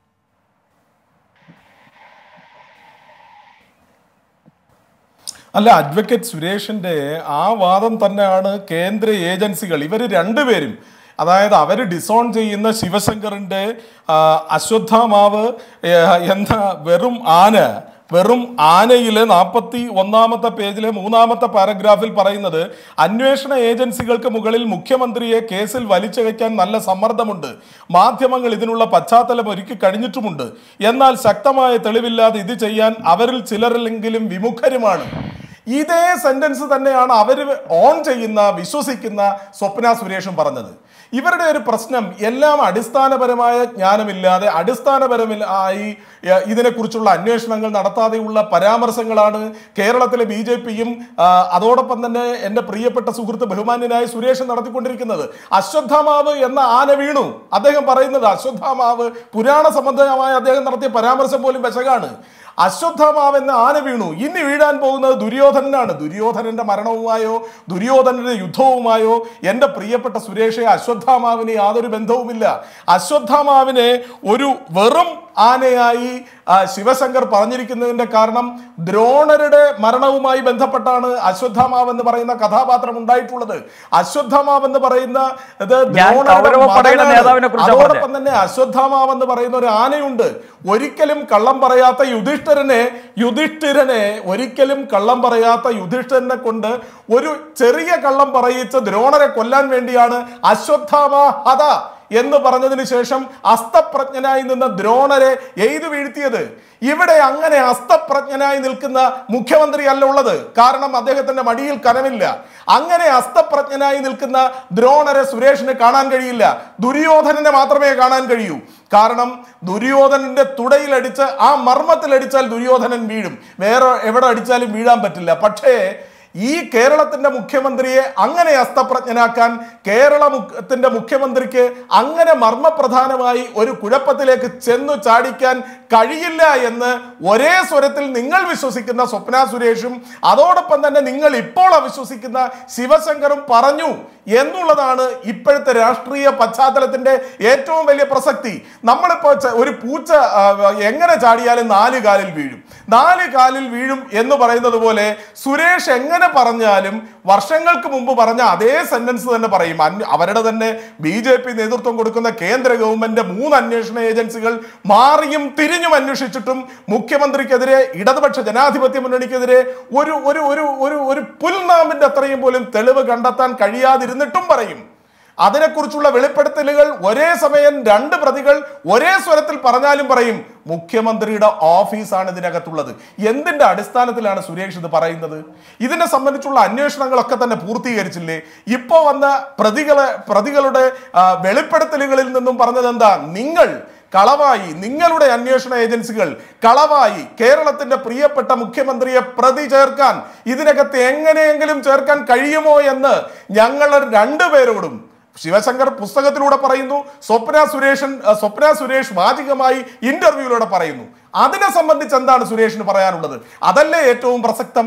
Speaker 3: അല്ല അഡ്വക്കേറ്റ് സുരേഷിന്റെ ആ വാദം തന്നെയാണ് കേന്ദ്ര ഏജൻസികൾ ഇവർ രണ്ടുപേരും അതായത് അവർ ഡിസോൺ ചെയ്യുന്ന ശിവശങ്കറിന്റെ ആ, അശ്വത്ഥാമാവ് ഏ, എന്ന വെറും ആന വെറും ആനയിലെ നാൽപ്പത്തി ഒന്നാമത്തെ പേജിലെ മൂന്നാമത്തെ പാരഗ്രാഫിൽ പറയുന്നത് അന്വേഷണ ഏജൻസികൾക്ക് മുകളിൽ മുഖ്യമന്ത്രിയെ കേസിൽ വലിച്ചഴയ്ക്കാൻ നല്ല സമ്മർദ്ദമുണ്ട് മാധ്യമങ്ങൾ ഇതിനുള്ള പശ്ചാത്തലം ഒരുക്കി കഴിഞ്ഞിട്ടുമുണ്ട് എന്നാൽ ശക്തമായ തെളിവില്ലാതെ ഇത് ചെയ്യാൻ അവരിൽ ചിലരിലെങ്കിലും വിമുഖരുമാണ് ഇതേ സെന്റൻസ് തന്നെയാണ് അവർ ഓൺ ചെയ്യുന്ന വിശ്വസിക്കുന്ന സ്വപ്ന സുരേഷും പറഞ്ഞത് ഇവരുടെ ഒരു പ്രശ്നം എല്ലാം അടിസ്ഥാനപരമായ ജ്ഞാനമില്ലാതെ അടിസ്ഥാനപരമായി ഏഹ്, ഇതിനെക്കുറിച്ചുള്ള അന്വേഷണങ്ങൾ നടത്താതെയുള്ള പരാമർശങ്ങളാണ് കേരളത്തിലെ ബി ജെ പിയും അതോടൊപ്പം തന്നെ എൻ്റെ പ്രിയപ്പെട്ട സുഹൃത്ത് ബഹുമാന്യനായ സുരേഷ് നടത്തിക്കൊണ്ടിരിക്കുന്നത് അശ്വത്ഥമാവ് എന്ന ആന വീണു അദ്ദേഹം പറയുന്നത് അശ്വത്ഥമാവ് പുരാണ സംബന്ധമായ അദ്ദേഹം നടത്തിയ പരാമർശം പോലും വിശകാണ് അശ്വത്ഥമാവ് എന്ന ആന വീണു ഇനി വീഴാൻ പോകുന്നത് ദുര്യോധനനാണ് ദുര്യോധനന്റെ മരണവുമായോ ദുര്യോധനന്റെ യുദ്ധവുമായോ എൻ്റെ പ്രിയപ്പെട്ട സുരേഷെ അശ്വത്ഥാമാവിന് യാതൊരു ബന്ധവുമില്ല അശ്വത്ഥാമാവിനെ ഒരു വെറും ആനയായി ആ, ശിവശങ്കർ പറഞ്ഞിരിക്കുന്നതിന്റെ കാരണം ദ്രോണരുടെ മരണവുമായി ബന്ധപ്പെട്ടാണ് അശ്വത്ഥാമാവ് എന്ന് പറയുന്ന കഥാപാത്രം ഉണ്ടായിട്ടുള്ളത് അശ്വത്ഥാമാവ് എന്ന് പറയുന്ന ഇത്
Speaker 4: ഞാൻ
Speaker 3: ദ്രോണരുടെ
Speaker 4: കൗരവപ്പടയുടെ
Speaker 3: മകനാണ്.
Speaker 4: നേതാവിനെ കുറിച്ചാ പറഞ്ഞത്.
Speaker 3: അതോടൊപ്പം തന്നെ അശ്വത്ഥാമാവ് എന്ന് പറയുന്ന ഒരു ആനയുണ്ട് ഒരിക്കലും കള്ളം പറയാത്ത യുധിഷ്ഠിരനെ യുധിഷ്ഠിരനെ ഒരിക്കലും കള്ളം പറയാത്ത യുധിഷ്ഠിരനെ കൊണ്ട് ഒരു ചെറിയ കള്ളം പറയിച്ച് ദ്രോണരെ കൊല്ലാൻ വേണ്ടിയാണ് അശ്വത്ഥാമ ഹത എന്ന് പറഞ്ഞതിന് ശേഷം അസ്തപ്രജ്ഞനായി നിന്ന ദ്രോണരെ എയ്തു വീഴ്ത്തിയത് ഇവിടെ അങ്ങനെ അസ്തപ്രജ്ഞനായി നിൽക്കുന്ന മുഖ്യമന്ത്രി അല്ല ഉള്ളത് കാരണം അദ്ദേഹത്തിന്റെ മടിയിൽ കനമില്ല അങ്ങനെ അസ്തപ്രജ്ഞനായി നിൽക്കുന്ന ദ്രോണരെ സുരേഷിന് കാണാൻ കഴിയില്ല ദുര്യോധനനെ മാത്രമേ കാണാൻ കഴിയൂ കാരണം ദുര്യോധനന്റെ തുടയിലടിച്ച് ആ മർമ്മത്തിലടിച്ചാൽ ദുര്യോധനൻ വീഴും വേറെ എവിടെ അടിച്ചാലും വീഴാൻ പറ്റില്ല പക്ഷേ ഈ കേരളത്തിന്റെ മുഖ്യമന്ത്രിയെ അങ്ങനെ അസ്തപ്രജ്ഞനാക്കാൻ കേരളത്തിന്റെ മുഖ്യമന്ത്രിക്ക് അങ്ങനെ മർമ്മപ്രധാനമായി ഒരു കുഴപ്പത്തിലേക്ക് ചെന്നു ചാടിക്കാൻ കഴിയില്ല എന്ന് ഒരേ സ്വരത്തിൽ നിങ്ങൾ വിശ്വസിക്കുന്ന സ്വപ്ന സുരേഷും അതോടൊപ്പം തന്നെ നിങ്ങൾ ഇപ്പോൾ അവിശ്വസിക്കുന്ന ശിവശങ്കറും പറഞ്ഞു എന്നുള്ളതാണ് ഇപ്പോഴത്തെ രാഷ്ട്രീയ പശ്ചാത്തലത്തിന്റെ ഏറ്റവും വലിയ പ്രസക്തി നമ്മളിപ്പോ ച- ഒരു പൂച്ച ആ, എങ്ങനെ ചാടിയാലും നാല് കാലിൽ വീഴും നാല് കാലിൽ വീഴും എന്ന് പറയുന്നത് പോലെ സുരേഷ് എങ്ങനെ പറഞ്ഞാലും വർഷങ്ങൾക്ക് മുമ്പ് പറഞ്ഞ അതേ സെന്റൻസ് തന്നെ പറയും അന്വ- അവരുടെ തന്നെ ബി ജെ പി നേതൃത്വം കൊടുക്കുന്ന കേന്ദ്ര ഗവൺമെന്റ് മൂന്ന് അന്വേഷണ ഏജൻസികൾ മാറിയും തിരിഞ്ഞും അന്വേഷിച്ചിട്ടും മുഖ്യമന്ത്രിക്കെതിരെ ഇടതുപക്ഷ ജനാധിപത്യ മുന്നണിക്കെതിരെ ഒരു ഒരു ഒരു ഒരു ഒരു പുൽനാമിന്റെ അത്രയും പോലും തെളിവ് കണ്ടെത്താൻ കഴിയാതിരുന്നിട്ടും പറയും അതിനെക്കുറിച്ചുള്ള വെളിപ്പെടുത്തലുകൾ ഒരേ സമയം രണ്ട് പ്രതികൾ ഒരേ സ്വരത്തിൽ പറഞ്ഞാലും പറയും മുഖ്യമന്ത്രിയുടെ ഓഫീസാണ് ഇതിനകത്തുള്ളത് എന്തിന്റെ അടിസ്ഥാനത്തിലാണ് സുരേഷ് ഇത് പറയുന്നത് ഇതിനെ സംബന്ധിച്ചുള്ള അന്വേഷണങ്ങളൊക്കെ തന്നെ പൂർത്തീകരിച്ചില്ലേ ഇപ്പോ വന്ന പ്രതികളെ പ്രതികളുടെ ആ, വെളിപ്പെടുത്തലുകളിൽ നിന്നും പറഞ്ഞത് എന്താ നിങ്ങൾ കളവായി നിങ്ങളുടെ അന്വേഷണ ഏജൻസികൾ കളവായി കേരളത്തിന്റെ പ്രിയപ്പെട്ട മുഖ്യമന്ത്രിയെ പ്രതി ചേർക്കാൻ ഇതിനകത്ത് എങ്ങനെയെങ്കിലും ചേർക്കാൻ കഴിയുമോ എന്ന് ഞങ്ങൾ രണ്ടുപേരോടും ശിവശങ്കർ പുസ്തകത്തിലൂടെ പറയുന്നു സ്വപ്ന സുരേഷൻ അഹ് സ്വപ്ന സുരേഷ് വാചികമായി ഇന്റർവ്യൂയിലൂടെ പറയുന്നു അതിനെ സംബന്ധിച്ച് എന്താണ് സുരേഷിന് പറയാനുള്ളത് അതല്ലേ ഏറ്റവും പ്രസക്തം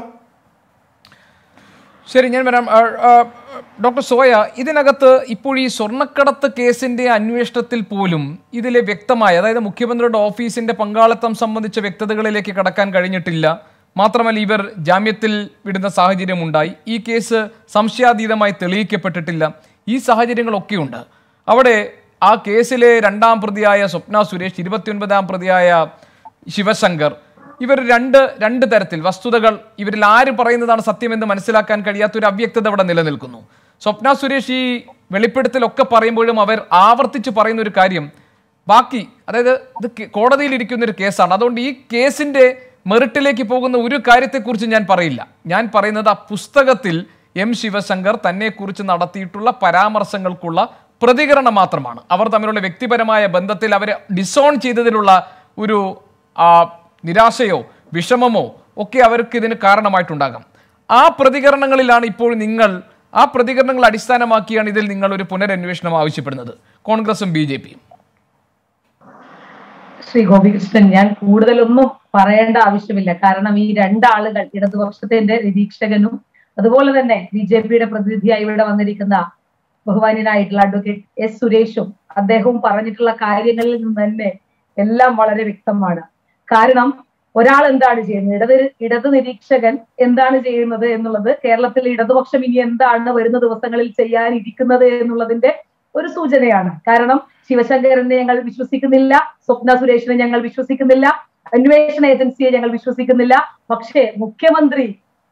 Speaker 1: ശരി ഞാൻ വരാം ആ, ആ, ഡോക്ടർ സോയ ഇതിനകത്ത് ഇപ്പോൾ ഈ സ്വർണ്ണക്കടത്ത് കേസിന്റെ അന്വേഷണത്തിൽ പോലും ഇതിലെ വ്യക്തമായ അതായത് മുഖ്യമന്ത്രിയുടെ ഓഫീസിന്റെ പങ്കാളിത്തം സംബന്ധിച്ച വ്യക്തതകളിലേക്ക് കടക്കാൻ കഴിഞ്ഞിട്ടില്ല മാത്രമല്ല ഇവർ ജാമ്യത്തിൽ വിടുന്ന സാഹചര്യമുണ്ടായി ഈ കേസ് സംശയാതീതമായി തെളിയിക്കപ്പെട്ടിട്ടില്ല ഈ സാഹചര്യങ്ങളൊക്കെയുണ്ട് അവിടെ ആ കേസിലെ രണ്ടാം പ്രതിയായ സ്വപ്ന സുരേഷ് ഇരുപത്തിയൊൻപതാം പ്രതിയായ ശിവശങ്കർ ഇവർ രണ്ട് രണ്ട് തരത്തിൽ വസ്തുതകൾ ഇവരിൽ ആര് പറയുന്നതാണ് സത്യമെന്ന് മനസ്സിലാക്കാൻ കഴിയാത്ത ഒരു അവ്യക്തത അവിടെ നിലനിൽക്കുന്നു സ്വപ്ന സുരേഷ് ഈ വെളിപ്പെടുത്തലൊക്കെ പറയുമ്പോഴും അവർ ആവർത്തിച്ച് പറയുന്ന ഒരു കാര്യം ബാക്കി അതായത് ഇത് കെ- കോടതിയിൽ ഇരിക്കുന്ന ഒരു കേസാണ് അതുകൊണ്ട് ഈ കേസിന്റെ മെറിറ്റിലേക്ക് പോകുന്ന ഒരു കാര്യത്തെക്കുറിച്ച് ഞാൻ പറയില്ല ഞാൻ പറയുന്നത് ആ പുസ്തകത്തിൽ എം ശിവശങ്കർ തന്നെക്കുറിച്ച് നടത്തിയിട്ടുള്ള പരാമർശങ്ങൾക്കുള്ള പ്രതികരണം മാത്രമാണ് അവർ തമ്മിലുള്ള വ്യക്തിപരമായ ബന്ധത്തിൽ അവരെ ഡിസോൺ ചെയ്തതിലുള്ള ഒരു ആ, നിരാശയോ വിഷമമോ ഒക്കെ അവർക്ക് ഇതിന് കാരണമായിട്ടുണ്ടാകാം ആ പ്രതികരണങ്ങളിലാണ് ഇപ്പോൾ നിങ്ങൾ ആ പ്രതികരണങ്ങൾ അടിസ്ഥാനമാക്കിയാണ് ഇതിൽ നിങ്ങൾ ഒരു പുനരന്വേഷണം ആവശ്യപ്പെടുന്നത് കോൺഗ്രസും ബി ജെ പിയും
Speaker 2: ശ്രീ ഗോപികൃഷ്ണൻ ഞാൻ കൂടുതലൊന്നും പറയേണ്ട ആവശ്യമില്ല കാരണം ഈ രണ്ടാളുകൾ ഇടതുപക്ഷത്തിന്റെ നിരീക്ഷകനും അതുപോലെ തന്നെ ബി ജെ പിയുടെ പ്രതിനിധിയായി ഇവിടെ വന്നിരിക്കുന്ന ബഹുമാന്യനായിട്ടുള്ള അഡ്വക്കേറ്റ് എസ് സുരേഷും അദ്ദേഹവും പറഞ്ഞിട്ടുള്ള കാര്യങ്ങളിൽ നിന്ന് തന്നെ എല്ലാം വളരെ വ്യക്തമാണ് കാരണം ഒരാൾ എന്താണ് ചെയ്യുന്നത് ഇടത് ഇടത് നിരീക്ഷകൻ എന്താണ് ചെയ്യുന്നത് എന്നുള്ളത് കേരളത്തിൽ ഇടതുപക്ഷം ഇനി എന്താണ് വരുന്ന ദിവസങ്ങളിൽ ചെയ്യാനിരിക്കുന്നത് എന്നുള്ളതിന്റെ ഒരു സൂചനയാണ് കാരണം ശിവശങ്കരനെ ഞങ്ങൾ വിശ്വസിക്കുന്നില്ല സ്വപ്ന സുരേഷിനെ ഞങ്ങൾ വിശ്വസിക്കുന്നില്ല അന്വേഷണ ഏജൻസിയെ ഞങ്ങൾ വിശ്വസിക്കുന്നില്ല പക്ഷേ മുഖ്യമന്ത്രി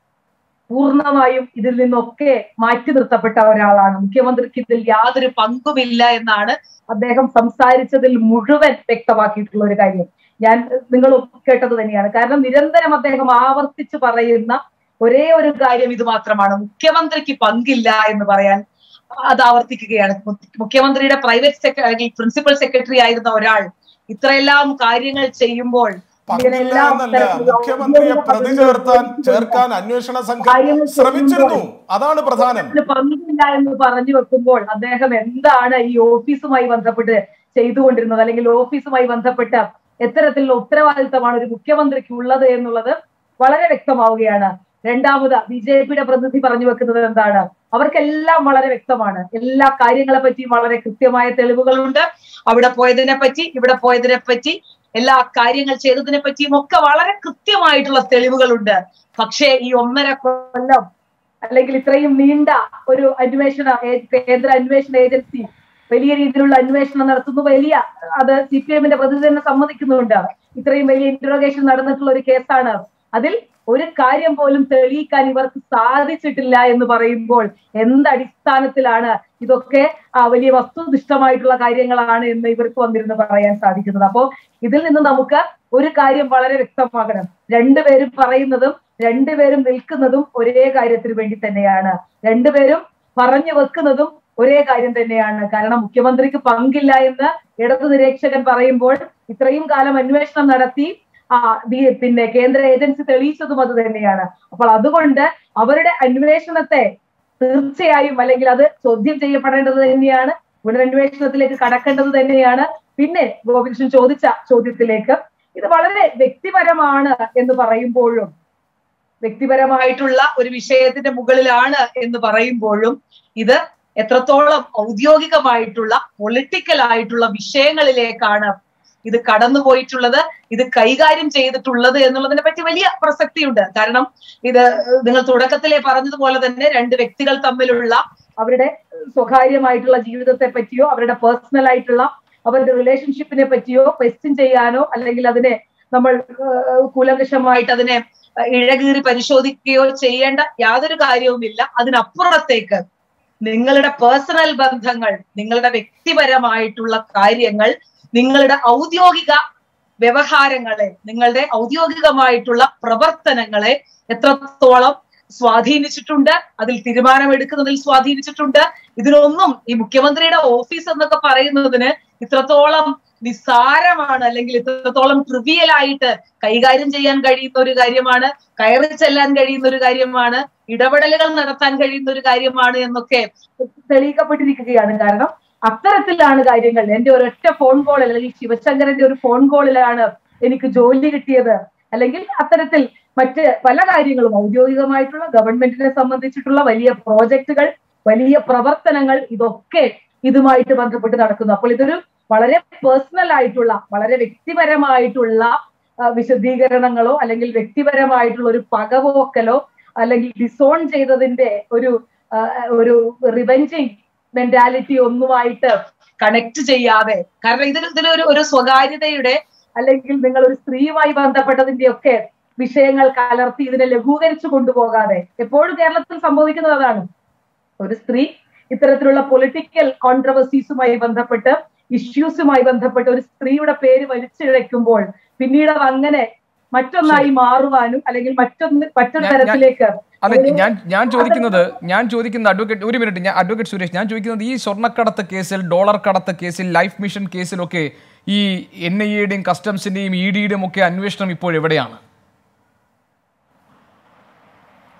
Speaker 2: പൂർണ്ണമായും ഇതിൽ നിന്നൊക്കെ മാറ്റി നിർത്തപ്പെട്ട ഒരാളാണ് മുഖ്യമന്ത്രിക്ക് ഇതിൽ യാതൊരു പങ്കുമില്ല എന്നാണ് അദ്ദേഹം സംസാരിച്ചതിൽ മുഴുവൻ വ്യക്തമാക്കിയിട്ടുള്ള ഒരു കാര്യം ഞാൻ നിങ്ങൾ കേട്ടത് തന്നെയാണ് കാരണം നിരന്തരം അദ്ദേഹം ആവർത്തിച്ച് പറയുന്ന ഒരേ ഒരു കാര്യം ഇത് മാത്രമാണ് മുഖ്യമന്ത്രിക്ക് പങ്കില്ല എന്ന് പറയാൻ അത് ആവർത്തിക്കുകയാണ് മുഖ്യമന്ത്രിയുടെ പ്രൈവറ്റ് സെക്രട്ടറി പ്രിൻസിപ്പൽ സെക്രട്ടറി ആയിരുന്ന ഒരാൾ ഇത്രയെല്ലാം കാര്യങ്ങൾ ചെയ്യുമ്പോൾ
Speaker 3: പങ്കില്ല എന്നല്ല മുഖ്യമന്ത്രിയെ പ്രതി ചേർത്താൻ ചേർക്കാൻ അന്വേഷണ സംഘം ശ്രമിച്ചിരുന്നു അതാണ് പ്രധാനം
Speaker 2: ഇതിന് പങ്കില്ല എന്ന് പറഞ്ഞു വെക്കുമ്പോൾ അദ്ദേഹം എന്താണ് ഈ ഓഫീസുമായി ബന്ധപ്പെട്ട് ചെയ്തുകൊണ്ടിരുന്നത് അല്ലെങ്കിൽ ഓഫീസുമായി ബന്ധപ്പെട്ട എത്തരത്തിലുള്ള ഉത്തരവാദിത്തമാണ് ഒരു മുഖ്യമന്ത്രിക്ക് ഉള്ളത് എന്നുള്ളത് വളരെ വ്യക്തമാവുകയാണ് രണ്ടാമത് ബി ജെ പിയുടെ പ്രതിനിധി പറഞ്ഞു വെക്കുന്നത് എന്താണ് അവർക്കെല്ലാം വളരെ വ്യക്തമാണ് എല്ലാ കാര്യങ്ങളെ പറ്റിയും വളരെ കൃത്യമായ തെളിവുകളുണ്ട് അവിടെ പോയതിനെ പറ്റി ഇവിടെ പോയതിനെ പറ്റി എല്ലാ കാര്യങ്ങൾ ചെയ്തതിനെ പറ്റിയും ഒക്കെ വളരെ കൃത്യമായിട്ടുള്ള തെളിവുകളുണ്ട് പക്ഷേ ഈ ഒന്നര കൊല്ലം അല്ലെങ്കിൽ ഇത്രയും നീണ്ട ഒരു അന്വേഷണ ഏ- കേന്ദ്ര അന്വേഷണ ഏജൻസി വലിയ രീതിയിലുള്ള അന്വേഷണം നടത്തുന്നു വലിയ അത് സി പി എമ്മിന്റെ പ്രതിനിധി തന്നെ സമ്മതിക്കുന്നുണ്ട് ഇത്രയും വലിയ ഇന്ററോഗേഷൻ നടന്നിട്ടുള്ള ഒരു കേസാണ് അതിൽ ഒരു കാര്യം പോലും തെളിയിക്കാൻ ഇവർക്ക് സാധിച്ചിട്ടില്ല എന്ന് പറയുമ്പോൾ എന്തടിസ്ഥാനത്തിലാണ് ഇതൊക്കെ ആ, വലിയ വസ്തുനിഷ്ഠമായിട്ടുള്ള കാര്യങ്ങളാണ് എന്ന് ഇവർക്ക് വന്നിരുന്ന് പറയാൻ സാധിക്കുന്നത് അപ്പോ ഇതിൽ നിന്ന് നമുക്ക് ഒരു കാര്യം വളരെ വ്യക്തമാകണം രണ്ടുപേരും പറയുന്നതും രണ്ടുപേരും നിൽക്കുന്നതും ഒരേ കാര്യത്തിന് വേണ്ടി തന്നെയാണ് രണ്ടുപേരും പറഞ്ഞു വെക്കുന്നതും ഒരേ കാര്യം തന്നെയാണ് കാരണം മുഖ്യമന്ത്രിക്ക് പങ്കില്ല എന്ന് ഇടതു നിരീക്ഷകൻ പറയുമ്പോൾ ഇത്രയും കാലം അന്വേഷണം നടത്തി ആ ബി- പിന്നെ കേന്ദ്ര ഏജൻസി തെളിയിച്ചതും അത് തന്നെയാണ് അപ്പോൾ അതുകൊണ്ട് അവരുടെ അന്വേഷണത്തെ തീർച്ചയായും അല്ലെങ്കിൽ അത് ചോദ്യം ചെയ്യപ്പെടേണ്ടത് തന്നെയാണ് പുനരന്വേഷണത്തിലേക്ക് കടക്കേണ്ടത് തന്നെയാണ് പിന്നെ ഗോപികൃഷ്ണൻ ചോദിച്ച ചോദ്യത്തിലേക്ക് ഇത് വളരെ വ്യക്തിപരമാണ് എന്ന് പറയുമ്പോഴും വ്യക്തിപരമായിട്ടുള്ള ഒരു വിഷയത്തിന്റെ മുകളിലാണ് എന്ന് പറയുമ്പോഴും ഇത് എത്രത്തോളം ഔദ്യോഗികമായിട്ടുള്ള പൊളിറ്റിക്കൽ ആയിട്ടുള്ള വിഷയങ്ങളിലേക്കാണ് ഇത് കടന്നുപോയിട്ടുള്ളത് ഇത് കൈകാര്യം ചെയ്തിട്ടുള്ളത് എന്നുള്ളതിനെ പറ്റി വലിയ പ്രസക്തിയുണ്ട് കാരണം ഇത് നിങ്ങൾ തുടക്കത്തിലെ പറഞ്ഞതുപോലെ തന്നെ രണ്ട് വ്യക്തികൾ തമ്മിലുള്ള അവരുടെ സ്വകാര്യമായിട്ടുള്ള ജീവിതത്തെ പറ്റിയോ അവരുടെ പേഴ്സണൽ ആയിട്ടുള്ള അവരുടെ റിലേഷൻഷിപ്പിനെ പറ്റിയോ ക്വസ്റ്റ്യൻ ചെയ്യാനോ അല്ലെങ്കിൽ അതിനെ നമ്മൾ ഏഹ്, കൂലങ്കഷമായിട്ട് അതിനെ ഏഹ്, ഇഴകീറി പരിശോധിക്കുകയോ ചെയ്യേണ്ട യാതൊരു കാര്യവുമില്ല അതിനപ്പുറത്തേക്ക് നിങ്ങളുടെ പേഴ്സണൽ ബന്ധങ്ങൾ നിങ്ങളുടെ വ്യക്തിപരമായിട്ടുള്ള കാര്യങ്ങൾ നിങ്ങളുടെ ഔദ്യോഗിക വ്യവഹാരങ്ങളെ നിങ്ങളുടെ ഔദ്യോഗികമായിട്ടുള്ള പ്രവർത്തനങ്ങളെ എത്രത്തോളം സ്വാധീനിച്ചിട്ടുണ്ട് അതിൽ തീരുമാനമെടുക്കുന്നതിൽ സ്വാധീനിച്ചിട്ടുണ്ട് ഇതിനൊന്നും ഈ മുഖ്യമന്ത്രിയുടെ ഓഫീസ് എന്നൊക്കെ പറയുന്നതിന് ഇത്രത്തോളം നിസ്സാരമാണ് അല്ലെങ്കിൽ ഇത്രത്തോളം ട്രിവിയൽ ആയിട്ട് കൈകാര്യം ചെയ്യാൻ കഴിയുന്ന ഒരു കാര്യമാണ് കയറി ചെല്ലാൻ കഴിയുന്ന ഒരു കാര്യമാണ് ഇടപെടലുകൾ നടത്താൻ കഴിയുന്ന ഒരു കാര്യമാണ് എന്നൊക്കെ തെളിയിക്കപ്പെട്ടിരിക്കുകയാണ് കാരണം അത്തരത്തിലാണ് കാര്യങ്ങൾ എന്റെ ഒരൊറ്റ ഫോൺ കോളിൽ അല്ലെങ്കിൽ ശിവശങ്കരന്റെ ഒരു ഫോൺ കോളിലാണ് എനിക്ക് ജോലി കിട്ടിയത് അല്ലെങ്കിൽ അത്തരത്തിൽ മറ്റ് പല കാര്യങ്ങളും ഔദ്യോഗികമായിട്ടുള്ള ഗവൺമെന്റിനെ സംബന്ധിച്ചിട്ടുള്ള വലിയ പ്രോജക്റ്റുകൾ വലിയ പ്രവർത്തനങ്ങൾ ഇതൊക്കെ ഇതുമായിട്ട് ബന്ധപ്പെട്ട് നടക്കുന്നു അപ്പോൾ ഇതൊരു വളരെ പേഴ്സണൽ ആയിട്ടുള്ള വളരെ വ്യക്തിപരമായിട്ടുള്ള ആ, വിശദീകരണങ്ങളോ അല്ലെങ്കിൽ വ്യക്തിപരമായിട്ടുള്ള ഒരു പകപോക്കലോ അല്ലെങ്കിൽ ഡിസോൺ ചെയ്തതിന്റെ ഒരു ആ, ഒരു റിവെഞ്ചിങ് മെന്റാലിറ്റി ഒന്നുമായിട്ട് കണക്ട് ചെയ്യാതെ കാരണം ഇതിൽ ഇതിലൊരു ഒരു സ്വകാര്യതയുടെ അല്ലെങ്കിൽ നിങ്ങൾ ഒരു സ്ത്രീയുമായി ബന്ധപ്പെട്ടതിന്റെ ഒക്കെ വിഷയങ്ങൾ കലർത്തി ഇതിനെ ലഘൂകരിച്ചു കൊണ്ടുപോകാതെ എപ്പോഴും കേരളത്തിൽ സംഭവിക്കുന്നത് അതാണ് ഒരു സ്ത്രീ ഇത്തരത്തിലുള്ള പൊളിറ്റിക്കൽ കോൺട്രവേഴ്സീസുമായി ബന്ധപ്പെട്ട് ഇഷ്യൂസുമായി ബന്ധപ്പെട്ട് ഒരു സ്ത്രീയുടെ പേര് വലിച്ചിഴയ്ക്കുമ്പോൾ പിന്നീട് അത് അങ്ങനെ മറ്റൊന്നായി മാറുവാനും അല്ലെങ്കിൽ മറ്റൊന്ന് മറ്റൊരു
Speaker 1: ഞാൻ- ഞാൻ-
Speaker 2: തരത്തിലേക്ക്
Speaker 1: അല്ല
Speaker 2: ഒരു-
Speaker 1: ഞാൻ ഞാൻ ചോദിക്കുന്നത് ഞാൻ ചോദിക്കുന്ന അഡ്വക്കേറ്റ് ഒരു മിനിറ്റ് ഞാൻ അഡ്വക്കേറ്റ് സുരേഷ് ഞാൻ ചോദിക്കുന്നത് ഈ സ്വർണ്ണക്കടത്ത് കേസിൽ ഡോളർ കടത്ത് കേസിൽ ലൈഫ് മിഷൻ കേസിലൊക്കെ ഈ എൻ ഐ എയുടെയും കസ്റ്റംസിന്റെയും ഇ ഡിയുടെയും ഒക്കെ അന്വേഷണം ഇപ്പോൾ എവിടെയാണ്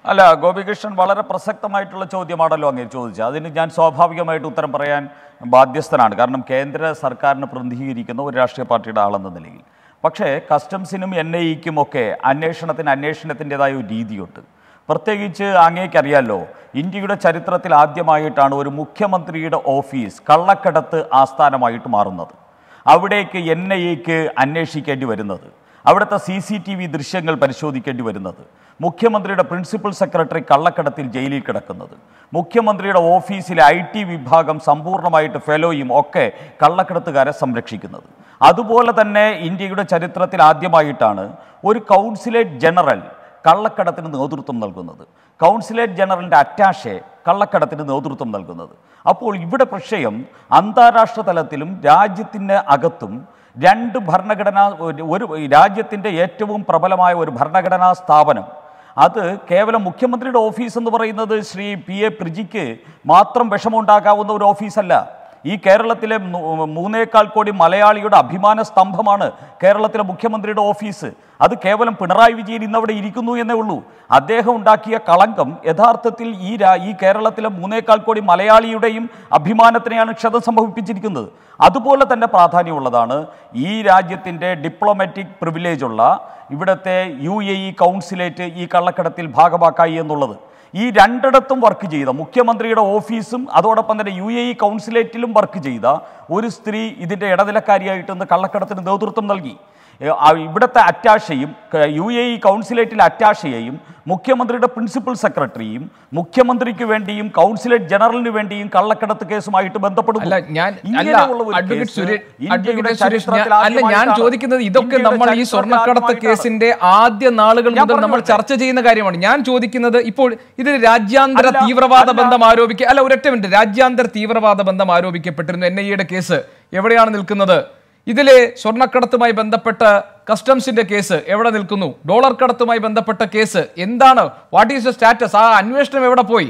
Speaker 4: അല്ല ഗോപികൃഷ്ണൻ വളരെ പ്രസക്തമായിട്ടുള്ള ചോദ്യമാണല്ലോ അങ്ങ് ചോദിച്ചത് അതിന് ഞാൻ സ്വാഭാവികമായിട്ട് ഉത്തരം പറയാൻ ബാധ്യസ്ഥനാണ് കാരണം കേന്ദ്ര സർക്കാരിനെ പ്രതിനിധീകരിക്കുന്ന ഒരു രാഷ്ട്രീയ പാർട്ടിയുടെ ആളെന്ന നിലയിൽ പക്ഷേ കസ്റ്റംസിനും എൻ ഐ ഇക്കും ഒക്കെ അന്വേഷണത്തിന് അന്വേഷണത്തിൻ്റെതായ ഒരു രീതിയുണ്ട് പ്രത്യേകിച്ച് അങ്ങേക്കറിയാലോ ഇന്ത്യയുടെ ചരിത്രത്തിൽ ആദ്യമായിട്ടാണ് ഒരു മുഖ്യമന്ത്രിയുടെ ഓഫീസ് കള്ളക്കടത്ത് ആസ്ഥാനമായിട്ട് മാറുന്നത് അവിടേക്ക് എൻ ഐ എക്ക് അന്വേഷിക്കേണ്ടി വരുന്നത് അവിടുത്തെ സി സി ടി വി ദൃശ്യങ്ങൾ പരിശോധിക്കേണ്ടി വരുന്നത് മുഖ്യമന്ത്രിയുടെ പ്രിൻസിപ്പൽ സെക്രട്ടറി കള്ളക്കടത്തിൽ ജയിലിൽ കിടക്കുന്നത് മുഖ്യമന്ത്രിയുടെ ഓഫീസിലെ ഐ ടി വിഭാഗം സമ്പൂർണ്ണമായിട്ട് ഫെലോയും ഒക്കെ കള്ളക്കടത്തുകാരെ സംരക്ഷിക്കുന്നത് അതുപോലെ തന്നെ ഇന്ത്യയുടെ ചരിത്രത്തിൽ ആദ്യമായിട്ടാണ് ഒരു കൗൺസിലേറ്റ് ജനറൽ കള്ളക്കടത്തിന് നേതൃത്വം നൽകുന്നത് കൗൺസിലേറ്റ് ജനറലിൻ്റെ അറ്റാഷെ കള്ളക്കടത്തിന് നേതൃത്വം നൽകുന്നത് അപ്പോൾ ഇവിടെ വിഷയം അന്താരാഷ്ട്ര തലത്തിലും രാജ്യത്തിൻ്റെ അകത്തും രണ്ട് ഭരണഘടനാ ഒരു- ഒരു രാജ്യത്തിൻ്റെ ഏറ്റവും പ്രബലമായ ഒരു ഭരണഘടനാ സ്ഥാപനം അത് കേവലം മുഖ്യമന്ത്രിയുടെ ഓഫീസ് എന്ന് പറയുന്നത് ശ്രീ പി എ പ്രിജിക്ക് മാത്രം വിഷമമുണ്ടാക്കാവുന്ന ഒരു ഓഫീസല്ല ഈ കേരളത്തിലെ മൂ- മൂന്നേകാൽ കോടി മലയാളിയുടെ അഭിമാന സ്തംഭമാണ് കേരളത്തിലെ മുഖ്യമന്ത്രിയുടെ ഓഫീസ് അത് കേവലം പിണറായി വിജയൻ ഇന്നവിടെ ഇരിക്കുന്നു എന്നേ ഉള്ളൂ അദ്ദേഹം ഉണ്ടാക്കിയ കളങ്കം യഥാർത്ഥത്തിൽ ഈ രാ ഈ കേരളത്തിലെ മൂന്നേകാൽ കോടി മലയാളിയുടെയും അഭിമാനത്തിനെയാണ് ക്ഷതം സംഭവിപ്പിച്ചിരിക്കുന്നത് അതുപോലെ തന്നെ പ്രാധാന്യമുള്ളതാണ് ഈ രാജ്യത്തിൻ്റെ ഡിപ്ലോമാറ്റിക് പ്രിവിലേജ് ഉള്ള ഇവിടുത്തെ യു എ ഇ കൗൺസിലേറ്റ് ഈ കള്ളക്കടത്തിൽ ഭാഗമാക്കായി എന്നുള്ളത് ഈ രണ്ടിടത്തും വർക്ക് ചെയ്ത മുഖ്യമന്ത്രിയുടെ ഓഫീസും അതോടൊപ്പം തന്നെ യു എ ഇ കൗൺസിലേറ്റിലും വർക്ക് ചെയ്ത ഒരു സ്ത്രീ ഇതിൻ്റെ ഇടനിലക്കാരിയായിട്ട് ഇന്ന് കള്ളക്കടത്തിന് നേതൃത്വം നൽകി ഏ, ആ ഇവിടുത്തെ അറ്റാഷയും ക- യു എ ഇ കൗൺസിലേറ്റിലെ അറ്റാഷയെയും മുഖ്യമന്ത്രിയുടെ പ്രിൻസിപ്പൽ സെക്രട്ടറിയും മുഖ്യമന്ത്രിക്ക് വേണ്ടിയും കൗൺസിലേറ്റ് ജനറലിന് വേണ്ടിയും കള്ളക്കടത്ത് കേസുമായിട്ട് ബന്ധപ്പെടുന്നു
Speaker 1: അല്ല ഞാൻ അല്ല
Speaker 4: ഇങ്ങനെയുള്ള ഒരു
Speaker 1: അഡ്വക്കേറ്റ്
Speaker 4: കേസ്
Speaker 1: സുരേഷ്
Speaker 4: ഇന്ത്യയുടെ
Speaker 1: അഡ്വക്കേറ്റ് സുരേഷ് ഞാൻ-
Speaker 4: ചരിത്രത്തിൽ
Speaker 1: അല്ല ഞാൻ
Speaker 4: ആദ്യമായിട്ടാണ്.
Speaker 1: ചോദിക്കുന്നത് ഇതൊക്കെ
Speaker 4: ഇന്ത്യയുടെ
Speaker 1: നമ്മൾ ഈ
Speaker 4: ചരിത്രത്തിൽ
Speaker 1: സ്വർണ്ണക്കടത്ത്
Speaker 4: ആദ്യമായിട്ടാണ്.
Speaker 1: കേസിന്റെ ആദ്യ നാളുകൾ
Speaker 4: ഞാൻ
Speaker 1: മുതൽ നമ്മൾ
Speaker 4: പറഞ്ഞോട്ടെ.
Speaker 1: ചർച്ച ചെയ്യുന്ന കാര്യമാണ് ഞാൻ ചോദിക്കുന്നത് ഇപ്പോൾ ഇതിൽ രാജ്യാന്തര
Speaker 4: അല്ല,
Speaker 1: തീവ്രവാദ
Speaker 4: അല്ല.
Speaker 1: ബന്ധം ആരോപിക്കുക അല്ല ഒരൊറ്റ മിനിറ്റ് രാജ്യാന്തര തീവ്രവാദ ബന്ധം ആരോപിക്കപ്പെട്ടിരുന്നു എൻ ഐ എയുടെ കേസ് എവിടെയാണ് നിൽക്കുന്നത് ഇതിലെ സ്വർണ്ണക്കടത്തുമായി ബന്ധപ്പെട്ട കസ്റ്റംസിന്റെ കേസ് എവിടെ നിൽക്കുന്നു ഡോളർ കടത്തുമായി ബന്ധപ്പെട്ട കേസ് എന്താണ് വാട്ട് ഈസ് ദ സ്റ്റാറ്റസ് ആ അന്വേഷണം എവിടെ പോയി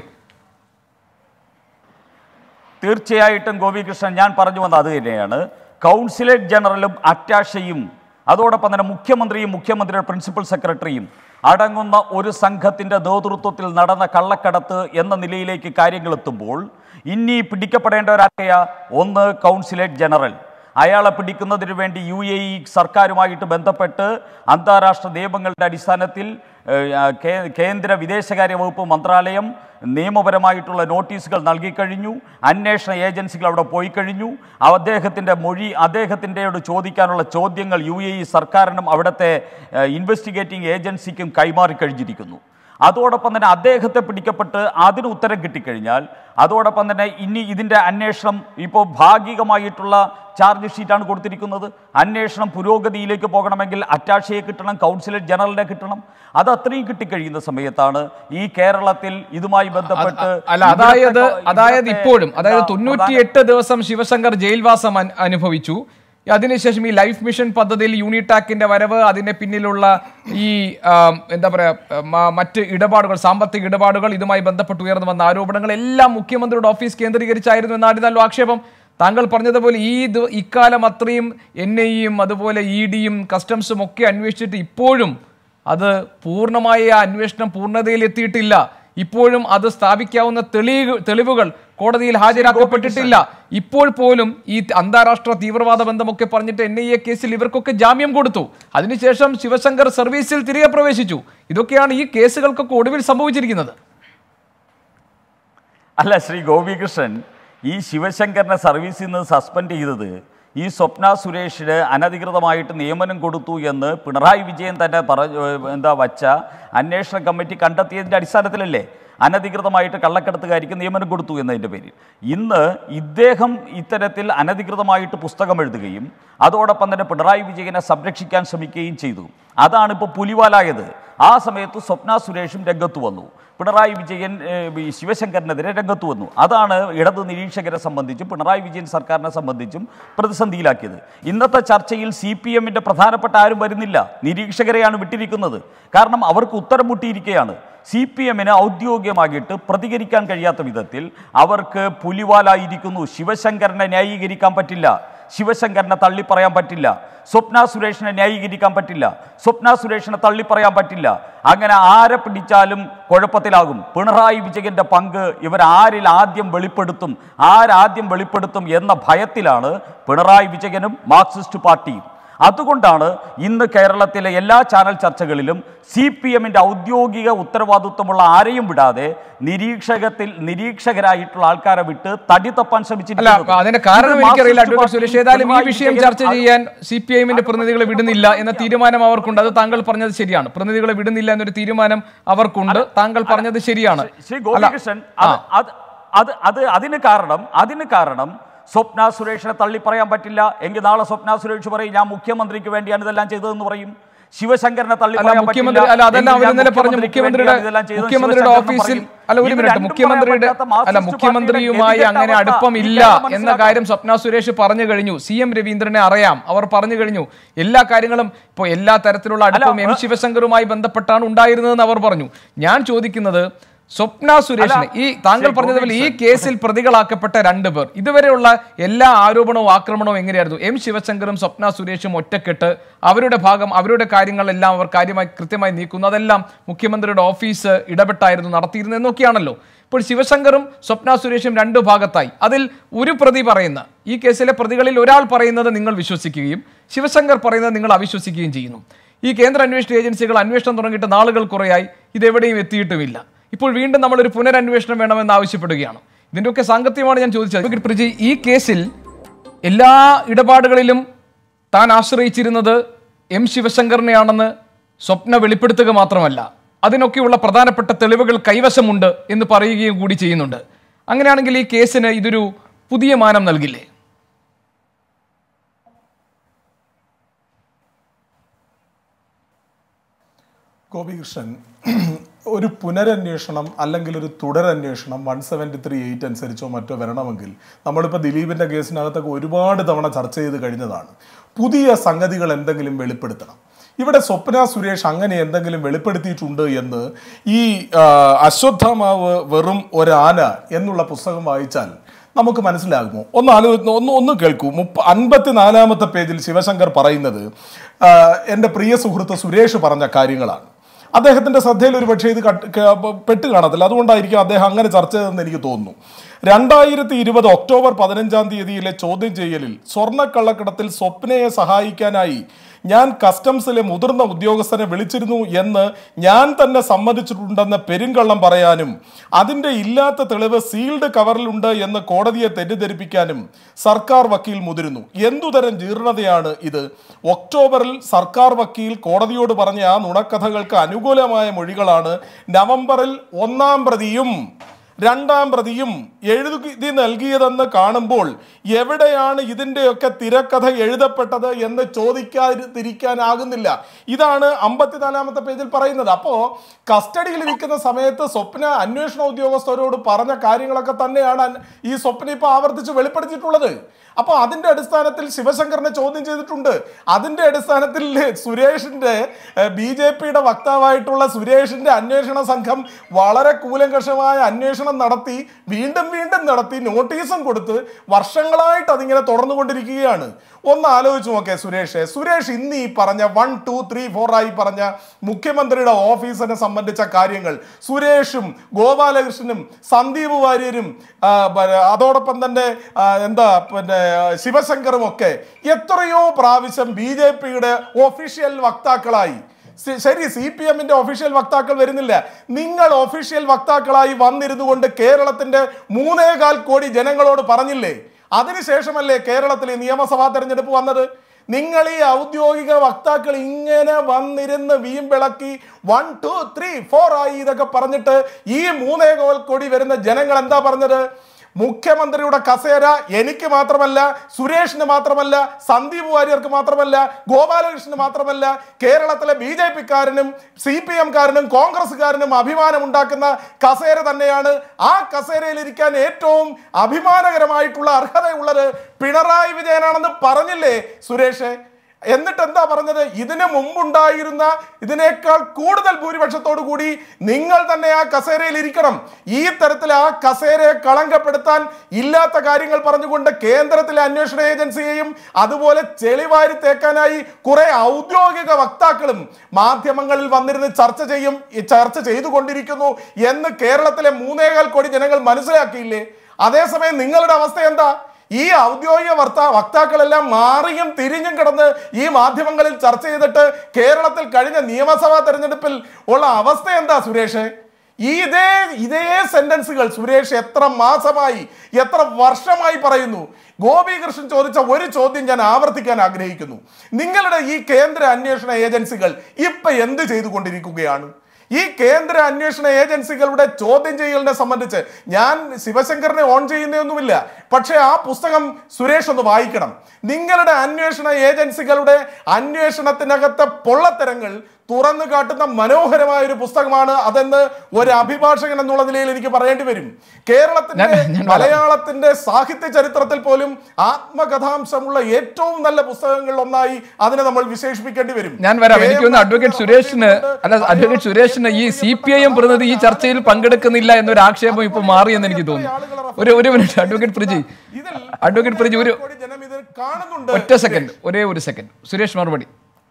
Speaker 4: തീർച്ചയായിട്ടും ഗോപികൃഷ്ണൻ ഞാൻ പറഞ്ഞു വന്നത് അത് തന്നെയാണ് കൗൺസിലേറ്റ് ജനറലും അറ്റാഷയും അതോടൊപ്പം തന്നെ മുഖ്യമന്ത്രിയും മുഖ്യമന്ത്രിയുടെ പ്രിൻസിപ്പൽ സെക്രട്ടറിയും അടങ്ങുന്ന ഒരു സംഘത്തിൻ്റെ നേതൃത്വത്തിൽ നടന്ന കള്ളക്കടത്ത് എന്ന നിലയിലേക്ക് കാര്യങ്ങൾ എത്തുമ്പോൾ ഇനി പിടിക്കപ്പെടേണ്ടവരായ ഒന്ന് കൗൺസിലേറ്റ് ജനറൽ അയാളെ പിടിക്കുന്നതിന് വേണ്ടി യു എ ഇ സർക്കാരുമായിട്ട് ബന്ധപ്പെട്ട് അന്താരാഷ്ട്ര നിയമങ്ങളുടെ അടിസ്ഥാനത്തിൽ ഏഹ്, ആ, കേ- കേന്ദ്ര വിദേശകാര്യ വകുപ്പ് മന്ത്രാലയം നിയമപരമായിട്ടുള്ള നോട്ടീസുകൾ നൽകിക്കഴിഞ്ഞു അന്വേഷണ ഏജൻസികൾ അവിടെ പോയി കഴിഞ്ഞു അദ്ദേഹത്തിൻ്റെ മൊഴി അദ്ദേഹത്തിൻ്റെയോട് ചോദിക്കാനുള്ള ചോദ്യങ്ങൾ യു എ ഇ സർക്കാരിനും അവിടുത്തെ ഇൻവെസ്റ്റിഗേറ്റിംഗ് ഏജൻസിക്കും കൈമാറിക്കഴിഞ്ഞിരിക്കുന്നു അതോടൊപ്പം തന്നെ അദ്ദേഹത്തെ പിടിക്കപ്പെട്ട് അതിന് ഉത്തരം കിട്ടിക്കഴിഞ്ഞാൽ അതോടൊപ്പം തന്നെ ഇനി ഇതിൻ്റെ അന്വേഷണം ഇപ്പോൾ ഭാഗികമായിട്ടുള്ള ചാർജ് ഷീറ്റാണ് കൊടുത്തിരിക്കുന്നത് അന്വേഷണം പുരോഗതിയിലേക്ക് പോകണമെങ്കിൽ അറ്റാഷയെ കിട്ടണം കൗൺസിലേറ്റ് ജനറലിനെ കിട്ടണം അത് അത്രയും കിട്ടിക്കഴിയുന്ന സമയത്താണ് ഈ കേരളത്തിൽ ഇതുമായി ബന്ധപ്പെട്ട്
Speaker 1: അല്ല അതായത്
Speaker 4: ഇവിടുത്തെ-
Speaker 1: അതായത്
Speaker 4: ഇവിടുത്തെ
Speaker 1: ഇപ്പോഴും അതായത്
Speaker 4: എന്താ
Speaker 1: തൊണ്ണൂറ്റിയെട്ട് ദിവസം ശിവശങ്കർ ജയിൽവാസം അൻ- അനുഭവിച്ചു അതിനുശേഷം ഈ ലൈഫ് മിഷൻ പദ്ധതിയിൽ യൂണിടാക്കിന്റെ വരവ് അതിന്റെ പിന്നിലുള്ള ഈ ആം, എന്താ പറയാ മ- മറ്റ് ഇടപാടുകൾ സാമ്പത്തിക ഇടപാടുകൾ ഇതുമായി ബന്ധപ്പെട്ട് ഉയർന്നു വന്ന ആരോപണങ്ങൾ എല്ലാം മുഖ്യമന്ത്രിയുടെ ഓഫീസ് കേന്ദ്രീകരിച്ചായിരുന്നു എന്നായിരുന്നല്ലോ ആക്ഷേപം താങ്കൾ പറഞ്ഞതുപോലെ ഈ ഇത് ഇക്കാലം അത്രയും എൻ ഐയും അതുപോലെ ഇ ഡിയും കസ്റ്റംസും ഒക്കെ അന്വേഷിച്ചിട്ട് ഇപ്പോഴും അത് പൂർണ്ണമായ ആ അന്വേഷണം പൂർണ്ണതയിൽ എത്തിയിട്ടില്ല ഇപ്പോഴും അത് സ്ഥാപിക്കാവുന്ന തെളിവ് തെളിവുകൾ കോടതിയിൽ ഹാജരാക്കപ്പെട്ടിട്ടില്ല ഇപ്പോൾ പോലും ഈ അന്താരാഷ്ട്ര തീവ്രവാദ ബന്ധമൊക്കെ പറഞ്ഞിട്ട് എൻ ഐ എ കേസിൽ ഇവർക്കൊക്കെ ജാമ്യം കൊടുത്തു അതിനുശേഷം ശിവശങ്കർ സർവീസിൽ തിരികെ പ്രവേശിച്ചു ഇതൊക്കെയാണ് ഈ കേസുകൾക്കൊക്കെ ഒടുവിൽ സംഭവിച്ചിരിക്കുന്നത്
Speaker 4: അല്ല ശ്രീ ഗോപികൃഷ്ണൻ ഈ ശിവശങ്കറിനെ സർവീസിൽ നിന്ന് സസ്പെൻഡ് ചെയ്തത് ഈ സ്വപ്ന സുരേഷിന് അനധികൃതമായിട്ട് നിയമനം കൊടുത്തു എന്ന് പിണറായി വിജയൻ തന്നെ പറ എന്താ വച്ച അന്വേഷണ കമ്മിറ്റി കണ്ടെത്തിയതിൻ്റെ അടിസ്ഥാനത്തിലല്ലേ അനധികൃതമായിട്ട് കള്ളക്കടത്തുകാരിക്ക് നിയമനം കൊടുത്തു എന്നതിൻ്റെ പേരിൽ ഇന്ന് ഇദ്ദേഹം ഇത്തരത്തിൽ അനധികൃതമായിട്ട് പുസ്തകം എഴുതുകയും അതോടൊപ്പം തന്നെ പിണറായി വിജയനെ സംരക്ഷിക്കാൻ ശ്രമിക്കുകയും ചെയ്തു അതാണ് ഇപ്പോൾ പുലിവാലായത് ആ സമയത്ത് സ്വപ്ന സുരേഷും രംഗത്ത് വന്നു പിണറായി വിജയൻ ഏഹ്, ഈ ശിവശങ്കറിനെതിരെ രംഗത്ത് വന്നു അതാണ് ഇടത് നിരീക്ഷകരെ സംബന്ധിച്ചും പിണറായി വിജയൻ സർക്കാരിനെ സംബന്ധിച്ചും പ്രതിസന്ധിയിലാക്കിയത് ഇന്നത്തെ ചർച്ചയിൽ സി പി എമ്മിൻ്റെ പ്രധാനപ്പെട്ട ആരും വരുന്നില്ല നിരീക്ഷകരെയാണ് വിട്ടിരിക്കുന്നത് കാരണം അവർക്ക് ഉത്തരം മുട്ടിയിരിക്കുകയാണ് സി പി എമ്മിന് ഔദ്യോഗികമായിട്ട് പ്രതികരിക്കാൻ കഴിയാത്ത വിധത്തിൽ അവർക്ക് പുലിവാലായിരിക്കുന്നു ശിവശങ്കരനെ ന്യായീകരിക്കാൻ പറ്റില്ല ശിവശങ്കരനെ തള്ളി പറയാൻ പറ്റില്ല സ്വപ്ന സുരേഷിനെ ന്യായീകരിക്കാൻ പറ്റില്ല സ്വപ്ന സുരേഷിനെ തള്ളി പറയാൻ പറ്റില്ല അങ്ങനെ ആരെ പിടിച്ചാലും കുഴപ്പത്തിലാകും പിണറായി വിജയന്റെ പങ്ക് ഇവർ ആരിൽ ആദ്യം വെളിപ്പെടുത്തും ആരാദ്യം വെളിപ്പെടുത്തും എന്ന ഭയത്തിലാണ് പിണറായി വിജയനും മാർക്സിസ്റ്റ് പാർട്ടിയും അതുകൊണ്ടാണ് ഇന്ന് കേരളത്തിലെ എല്ലാ ചാനൽ ചർച്ചകളിലും സി പി എമ്മിന്റെ ഔദ്യോഗിക ഉത്തരവാദിത്വമുള്ള ആരെയും വിടാതെ നിരീക്ഷകത്തിൽ നിരീക്ഷകരായിട്ടുള്ള ആൾക്കാരെ വിട്ട് തടി തപ്പാൻ
Speaker 1: അല്ല
Speaker 4: ശ്രമിച്ചിട്ടില്ല
Speaker 1: അതിന്റെ കാരണം എനിക്കറിയില്ല അഡ്വക്കേറ്റ് സുരേഷ് ഏതായാലും ഈ വിഷയം ചർച്ച ചെയ്യാൻ സി പി ഐഎമ്മിന്റെ പ്രതിനിധികളെ വിടുന്നില്ല എന്ന തീരുമാനം അവർക്കുണ്ട് അത് താങ്കൾ പറഞ്ഞത് ശരിയാണ് പ്രതിനിധികളെ വിടുന്നില്ല എന്നൊരു തീരുമാനം അവർക്കുണ്ട് താങ്കൾ പറഞ്ഞത് ശരിയാണ്
Speaker 4: ശ്രീ
Speaker 1: അല്ല,
Speaker 4: ഗോപികൃഷ്ണൻ അത് അത് അത് അത് അതിന് കാരണം അതിന് കാരണം സ്വപ്ന സുരേഷിനെ തള്ളി പറയാൻ പറ്റില്ല എങ്കിൽ നാളെ സ്വപ്ന സുരേഷ് പറയും ഞാൻ മുഖ്യമന്ത്രിക്ക് വേണ്ടിയാണ് ഇതെല്ലാം ചെയ്തതെന്ന് പറയും ശിവശങ്കരനെ തള്ളി
Speaker 1: അല്ല
Speaker 4: പറയാൻ
Speaker 1: മുഖ്യമന്ത്രി
Speaker 4: പറ്റില്ല.
Speaker 1: അല്ല അതെല്ലാം
Speaker 4: എങ്കിൽ
Speaker 1: അവർ
Speaker 4: ഞാൻ
Speaker 1: ഇന്നലെ പറഞ്ഞു
Speaker 4: മുഖ്യമന്ത്രിക്ക്
Speaker 1: മുഖ്യമന്ത്രിയുടെ
Speaker 4: വേണ്ടിയാണ് ഇതെല്ലാം ചെയ്തതെന്ന്
Speaker 1: മുഖ്യമന്ത്രിയുടെ
Speaker 4: ശിവശങ്കരൻ
Speaker 1: ഓഫീസിൽ
Speaker 4: പറയും.
Speaker 1: അല്ല ഒരു
Speaker 4: ഇത്
Speaker 1: മിനിറ്റ്
Speaker 4: രണ്ടും
Speaker 1: മുഖ്യമന്ത്രിയുടെ
Speaker 4: പറയാൻ പറ്റാത്ത
Speaker 1: അല്ല
Speaker 4: മാർക്സിസ്റ്റ്
Speaker 1: മുഖ്യമന്ത്രിയുമായി
Speaker 4: പാർട്ടിയുടെ
Speaker 1: അങ്ങനെ
Speaker 4: ഗതികെട്ട
Speaker 1: അടുപ്പമില്ല
Speaker 4: അവസ്ഥ
Speaker 1: എന്ന
Speaker 4: മനസ്സിലാക്കണം.
Speaker 1: കാര്യം സ്വപ്ന സുരേഷ് പറഞ്ഞു കഴിഞ്ഞു സി എം രവീന്ദ്രനെ അറിയാം അവർ പറഞ്ഞു കഴിഞ്ഞു എല്ലാ കാര്യങ്ങളും ഇപ്പോൾ എല്ലാ തരത്തിലുള്ള അടുപ്പവും എം
Speaker 4: ഏ-
Speaker 1: ശിവശങ്കറുമായി ബന്ധപ്പെട്ടാണ് ഉണ്ടായിരുന്നതെന്ന് അവർ പറഞ്ഞു ഞാൻ ചോദിക്കുന്നത് സ്വപ്ന സുരേഷിനെ ഈ താങ്കൾ
Speaker 4: ശ്രീ
Speaker 1: പറഞ്ഞതുപോലെ ഈ
Speaker 4: ഗോപികൃഷ്ണൻ.
Speaker 1: കേസിൽ പ്രതികളാക്കപ്പെട്ട രണ്ടുപേർ ഇതുവരെയുള്ള എല്ലാ ആരോപണവും ആക്രമണവും എങ്ങനെയായിരുന്നു എം ശിവശങ്കറും സ്വപ്ന സുരേഷും ഒറ്റക്കെട്ട് അവരുടെ ഭാഗം അവരുടെ കാര്യങ്ങളെല്ലാം അവർ കാര്യമായി കൃത്യമായി നീക്കുന്നു അതെല്ലാം മുഖ്യമന്ത്രിയുടെ ഓഫീസ് ഇടപെട്ടായിരുന്നു നടത്തിയിരുന്നത് എന്നൊക്കെയാണല്ലോ ഇപ്പോൾ ശിവശങ്കറും സ്വപ്ന സുരേഷും രണ്ടു ഭാഗത്തായി അതിൽ ഒരു പ്രതി പറയുന്ന ഈ കേസിലെ പ്രതികളിൽ ഒരാൾ പറയുന്നത് നിങ്ങൾ വിശ്വസിക്കുകയും ശിവശങ്കർ പറയുന്നത് നിങ്ങൾ അവിശ്വസിക്കുകയും ചെയ്യുന്നു ഈ കേന്ദ്ര അന്വേഷണ ഏജൻസികൾ അന്വേഷണം തുടങ്ങിയിട്ട് നാളുകൾ കുറയായി ഇതെവിടെയും എത്തിയിട്ടുമില്ല ഇപ്പോൾ വീണ്ടും നമ്മൾ ഒരു പുനരന്വേഷണം വേണമെന്ന് ആവശ്യപ്പെടുകയാണ് ഇതിൻ്റെയൊക്കെ സാങ്കത്യമാണ് ഞാൻ ചോദിച്ചത് അഡ്വക്കേറ്റ് പ്രജി ഈ കേസിൽ എല്ലാ ഇടപാടുകളിലും താൻ ആശ്രയിച്ചിരുന്നത് എം ശിവശങ്കറിനെയാണെന്ന് സ്വപ്ന വെളിപ്പെടുത്തുക മാത്രമല്ല അതിനൊക്കെയുള്ള പ്രധാനപ്പെട്ട തെളിവുകൾ കൈവശമുണ്ട് എന്ന് പറയുകയും കൂടി ചെയ്യുന്നുണ്ട് അങ്ങനെയാണെങ്കിൽ ഈ കേസിന് ഇതൊരു പുതിയ മാനം നൽകില്ലേ
Speaker 3: ഗോപികൃഷ്ണൻ ഒരു പുനരന്വേഷണം അല്ലെങ്കിൽ ഒരു തുടരന്വേഷണം വൺ സെവൻറ്റി ത്രീ എയ്റ്റ് അനുസരിച്ചോ മറ്റോ വരണമെങ്കിൽ നമ്മളിപ്പോൾ ദിലീപിൻ്റെ കേസിനകത്തൊക്കെ ഒരുപാട് തവണ ചർച്ച ചെയ്ത് കഴിഞ്ഞതാണ് പുതിയ സംഗതികൾ എന്തെങ്കിലും വെളിപ്പെടുത്തണം ഇവിടെ സ്വപ്ന സുരേഷ് അങ്ങനെ എന്തെങ്കിലും വെളിപ്പെടുത്തിയിട്ടുണ്ട് എന്ന് ഈ ആ, അശ്വത്ഥമാവ് വെറും ഒരാന എന്നുള്ള പുസ്തകം വായിച്ചാൽ നമുക്ക് മനസ്സിലാകുമോ ഒന്ന് ആലോ ഒന്ന് ഒന്ന് കേൾക്കൂ മുപ്പ അൻപത്തിനാലാമത്തെ പേജിൽ ശിവശങ്കർ പറയുന്നത് ആ, എൻ്റെ പ്രിയ സുഹൃത്ത് സുരേഷ് പറഞ്ഞ കാര്യങ്ങളാണ് അദ്ദേഹത്തിന്റെ ശ്രദ്ധയിൽ ഒരു പക്ഷേ ഇത് കട്ട് ക- പെട്ട് കാണത്തില്ല അതുകൊണ്ടായിരിക്കും അദ്ദേഹം അങ്ങനെ ചർച്ച ചെയ്തതെന്ന് എനിക്ക് തോന്നുന്നു രണ്ടായിരത്തി ഇരുപത് ഒക്ടോബർ പതിനഞ്ചാം തീയതിയിലെ ചോദ്യം ചെയ്യലിൽ സ്വർണ്ണക്കള്ളക്കടത്തിൽ സ്വപ്നയെ സഹായിക്കാനായി ഞാൻ കസ്റ്റംസിലെ മുതിർന്ന ഉദ്യോഗസ്ഥനെ വിളിച്ചിരുന്നു എന്ന് ഞാൻ തന്നെ സമ്മതിച്ചിട്ടുണ്ടെന്ന് പെരുങ്കള്ളം പറയാനും അതിന്റെ ഇല്ലാത്ത തെളിവ് സീൽഡ് കവറിലുണ്ട് എന്ന് കോടതിയെ തെറ്റിദ്ധരിപ്പിക്കാനും സർക്കാർ വക്കീൽ മുതിരുന്നു എന്തുതരം ജീർണതയാണ് ഇത് ഒക്ടോബറിൽ സർക്കാർ വക്കീൽ കോടതിയോട് പറഞ്ഞ ആ നുണക്കഥകൾക്ക് അനുകൂലമായ മൊഴികളാണ് നവംബറിൽ ഒന്നാം പ്രതിയും രണ്ടാം പ്രതിയും എഴുതി നൽകിയതെന്ന് കാണുമ്പോൾ എവിടെയാണ് ഇതിൻ്റെയൊക്കെ തിരക്കഥ എഴുതപ്പെട്ടത് എന്ന് ചോദിക്കാതിരിക്കാനാകുന്നില്ല ഇതാണ് അമ്പത്തിനാലാമത്തെ പേജിൽ പറയുന്നത് അപ്പോൾ കസ്റ്റഡിയിൽ ഇരിക്കുന്ന സമയത്ത് സ്വപ്ന അന്വേഷണ ഉദ്യോഗസ്ഥരോട് പറഞ്ഞ കാര്യങ്ങളൊക്കെ തന്നെയാണ് അൻ- ഈ സ്വപ്ന ഇപ്പോൾ ആവർത്തിച്ച് വെളിപ്പെടുത്തിയിട്ടുള്ളത് അപ്പോൾ അതിന്റെ അടിസ്ഥാനത്തിൽ ശിവശങ്കറിനെ ചോദ്യം ചെയ്തിട്ടുണ്ട് അതിന്റെ അടിസ്ഥാനത്തിൽ സുരേഷിന്റെ ബി ജെ പിയുടെ വക്താവായിട്ടുള്ള സുരേഷിന്റെ അന്വേഷണ സംഘം വളരെ കൂലങ്കഷമായ അന്വേഷണം നടത്തി വീണ്ടും വീണ്ടും നടത്തി നോട്ടീസും കൊടുത്ത് വർഷങ്ങളായിട്ട് അതിങ്ങനെ തുടർന്നുകൊണ്ടിരിക്കുകയാണ് ഒന്ന് ആലോചിച്ച് നോക്കേ സുരേഷ് സുരേഷ് ഇന്ന് ഈ പറഞ്ഞ വൺ ടു ത്രീ ഫോർ ആയി പറഞ്ഞ മുഖ്യമന്ത്രിയുടെ ഓഫീസിനെ സംബന്ധിച്ച കാര്യങ്ങൾ സുരേഷും ഗോപാലകൃഷ്ണനും സന്ദീപ് വാര്യരും ആ, പ- അതോടൊപ്പം തന്നെ ആ, എന്താ പിന്നെ ശിവശങ്കറും ഒക്കെ എത്രയോ പ്രാവശ്യം ബി ജെ പിയുടെ ഒഫീഷ്യൽ വക്താക്കളായി സി- ശരി സി പി എമ്മിന്റെ ഒഫീഷ്യൽ വക്താക്കൾ വരുന്നില്ല നിങ്ങൾ ഒഫീഷ്യൽ വക്താക്കളായി വന്നിരുന്നു കൊണ്ട് കേരളത്തിന്റെ മൂന്നേകാൽ കോടി ജനങ്ങളോട് പറഞ്ഞില്ലേ അതിനുശേഷമല്ലേ കേരളത്തിൽ ഈ നിയമസഭാ തെരഞ്ഞെടുപ്പ് വന്നത് നിങ്ങൾ ഈ ഔദ്യോഗിക വക്താക്കൾ ഇങ്ങനെ വന്നിരുന്ന് വീമ്പിളക്കി വൺ ടു ത്രീ ഫോർ ആയി ഇതൊക്കെ പറഞ്ഞിട്ട് ഈ മൂന്നേകാൽ കോടി വരുന്ന ജനങ്ങൾ എന്താ പറഞ്ഞത് മുഖ്യമന്ത്രിയുടെ കസേര എനിക്ക് മാത്രമല്ല സുരേഷിന് മാത്രമല്ല സന്ദീപ് വാര്യർക്ക് മാത്രമല്ല ഗോപാലകൃഷ്ണന് മാത്രമല്ല കേരളത്തിലെ ബി ജെ പിക്കാരനും സി പി എംകാരനും കോൺഗ്രസ്സുകാരനും അഭിമാനമുണ്ടാക്കുന്ന കസേര തന്നെയാണ് ആ കസേരയിൽ ഇരിക്കാൻ ഏറ്റവും അഭിമാനകരമായിട്ടുള്ള അർഹതയുള്ളത് പിണറായി വിജയനാണെന്ന് പറഞ്ഞില്ലേ സുരേഷ് എന്നിട്ട് എന്താ പറഞ്ഞത് ഇതിനു മുമ്പുണ്ടായിരുന്ന ഇതിനേക്കാൾ കൂടുതൽ ഭൂരിപക്ഷത്തോടു കൂടി നിങ്ങൾ തന്നെ ആ കസേരയിൽ ഇരിക്കണം ഈ തരത്തിൽ ആ കസേരയെ കളങ്കപ്പെടുത്താൻ ഇല്ലാത്ത കാര്യങ്ങൾ പറഞ്ഞുകൊണ്ട് കേന്ദ്രത്തിലെ അന്വേഷണ ഏജൻസിയെയും അതുപോലെ ചെളിവാരി തേക്കാനായി കുറെ ഔദ്യോഗിക വക്താക്കളും മാധ്യമങ്ങളിൽ വന്നിരുന്ന് ചർച്ച ചെയ്യും ഈ ചർച്ച ചെയ്തുകൊണ്ടിരിക്കുന്നു എന്ന് കേരളത്തിലെ മൂന്നേകാൽ കോടി ജനങ്ങൾ മനസ്സിലാക്കിയില്ലേ അതേസമയം നിങ്ങളുടെ അവസ്ഥ എന്താ ഈ ഔദ്യോഗിക വർത്താ വക്താക്കളെല്ലാം മാറിയും തിരിഞ്ഞും കിടന്ന് ഈ മാധ്യമങ്ങളിൽ ചർച്ച ചെയ്തിട്ട് കേരളത്തിൽ കഴിഞ്ഞ നിയമസഭാ തെരഞ്ഞെടുപ്പിൽ ഉള്ള അവസ്ഥ എന്താ സുരേഷ് ഈ ഇതേ ഇതേ സെന്റൻസുകൾ സുരേഷ് എത്ര മാസമായി എത്ര വർഷമായി പറയുന്നു ഗോപികൃഷ്ണൻ ചോദിച്ച ഒരു ചോദ്യം ഞാൻ ആവർത്തിക്കാൻ ആഗ്രഹിക്കുന്നു നിങ്ങളുടെ ഈ കേന്ദ്ര അന്വേഷണ ഏജൻസികൾ ഇപ്പൊ എന്ത് ചെയ്തുകൊണ്ടിരിക്കുകയാണ് ഈ കേന്ദ്ര അന്വേഷണ ഏജൻസികളുടെ ചോദ്യം ചെയ്യലിനെ സംബന്ധിച്ച് ഞാൻ ശിവശങ്കറിനെ ഓൺ ചെയ്യുന്നതൊന്നുമില്ല പക്ഷേ ആ പുസ്തകം സുരേഷ് ഒന്ന് വായിക്കണം നിങ്ങളുടെ അന്വേഷണ ഏജൻസികളുടെ അന്വേഷണത്തിനകത്തെ പൊള്ളത്തരങ്ങൾ തുറന്നു കാട്ടുന്ന മനോഹരമായ ഒരു പുസ്തകമാണ് അതെന്ന് ഒരു അഭിഭാഷകൻ എന്നുള്ള നിലയിൽ എനിക്ക് പറയേണ്ടി വരും കേരളത്തിന്റെ
Speaker 1: ഞാൻ- ഞാൻ പറയാം.
Speaker 3: മലയാളത്തിന്റെ സാഹിത്യ ചരിത്രത്തിൽ പോലും ആത്മകഥാംശമുള്ള ഏറ്റവും നല്ല പുസ്തകങ്ങളിൽ ഒന്നായി അതിനെ നമ്മൾ വിശേഷിപ്പിക്കേണ്ടി വരും
Speaker 1: ഞാൻ വരാം എനിക്ക് തോന്നുന്നു
Speaker 3: കേരളത്തിന്റെ
Speaker 1: അഡ്വക്കേറ്റ് സുരേഷിന് അല്ല അഡ്വക്കേറ്റ് സുരേഷിന് ഈ സി പി ഐ എം പ്രതിനിധി ഈ ചർച്ചയിൽ പങ്കെടുക്കുന്നില്ല എന്നൊരു ആക്ഷേപം ഇപ്പൊ മാറിയെന്ന് എനിക്ക് തോന്നുന്നു ഒരു ഒരു മിനിറ്റ് അഡ്വക്കേറ്റ് പ്രിജി
Speaker 3: ഇതിൽ
Speaker 1: അഡ്വക്കേറ്റ് പ്രിജി ഒരു
Speaker 3: കോടി ജനം ഇത് കാണുന്നുണ്ട്
Speaker 1: ഒറ്റ സെക്കൻഡ് ഒരേ ഒരു സെക്കൻഡ് സുരേഷ് മറുപടി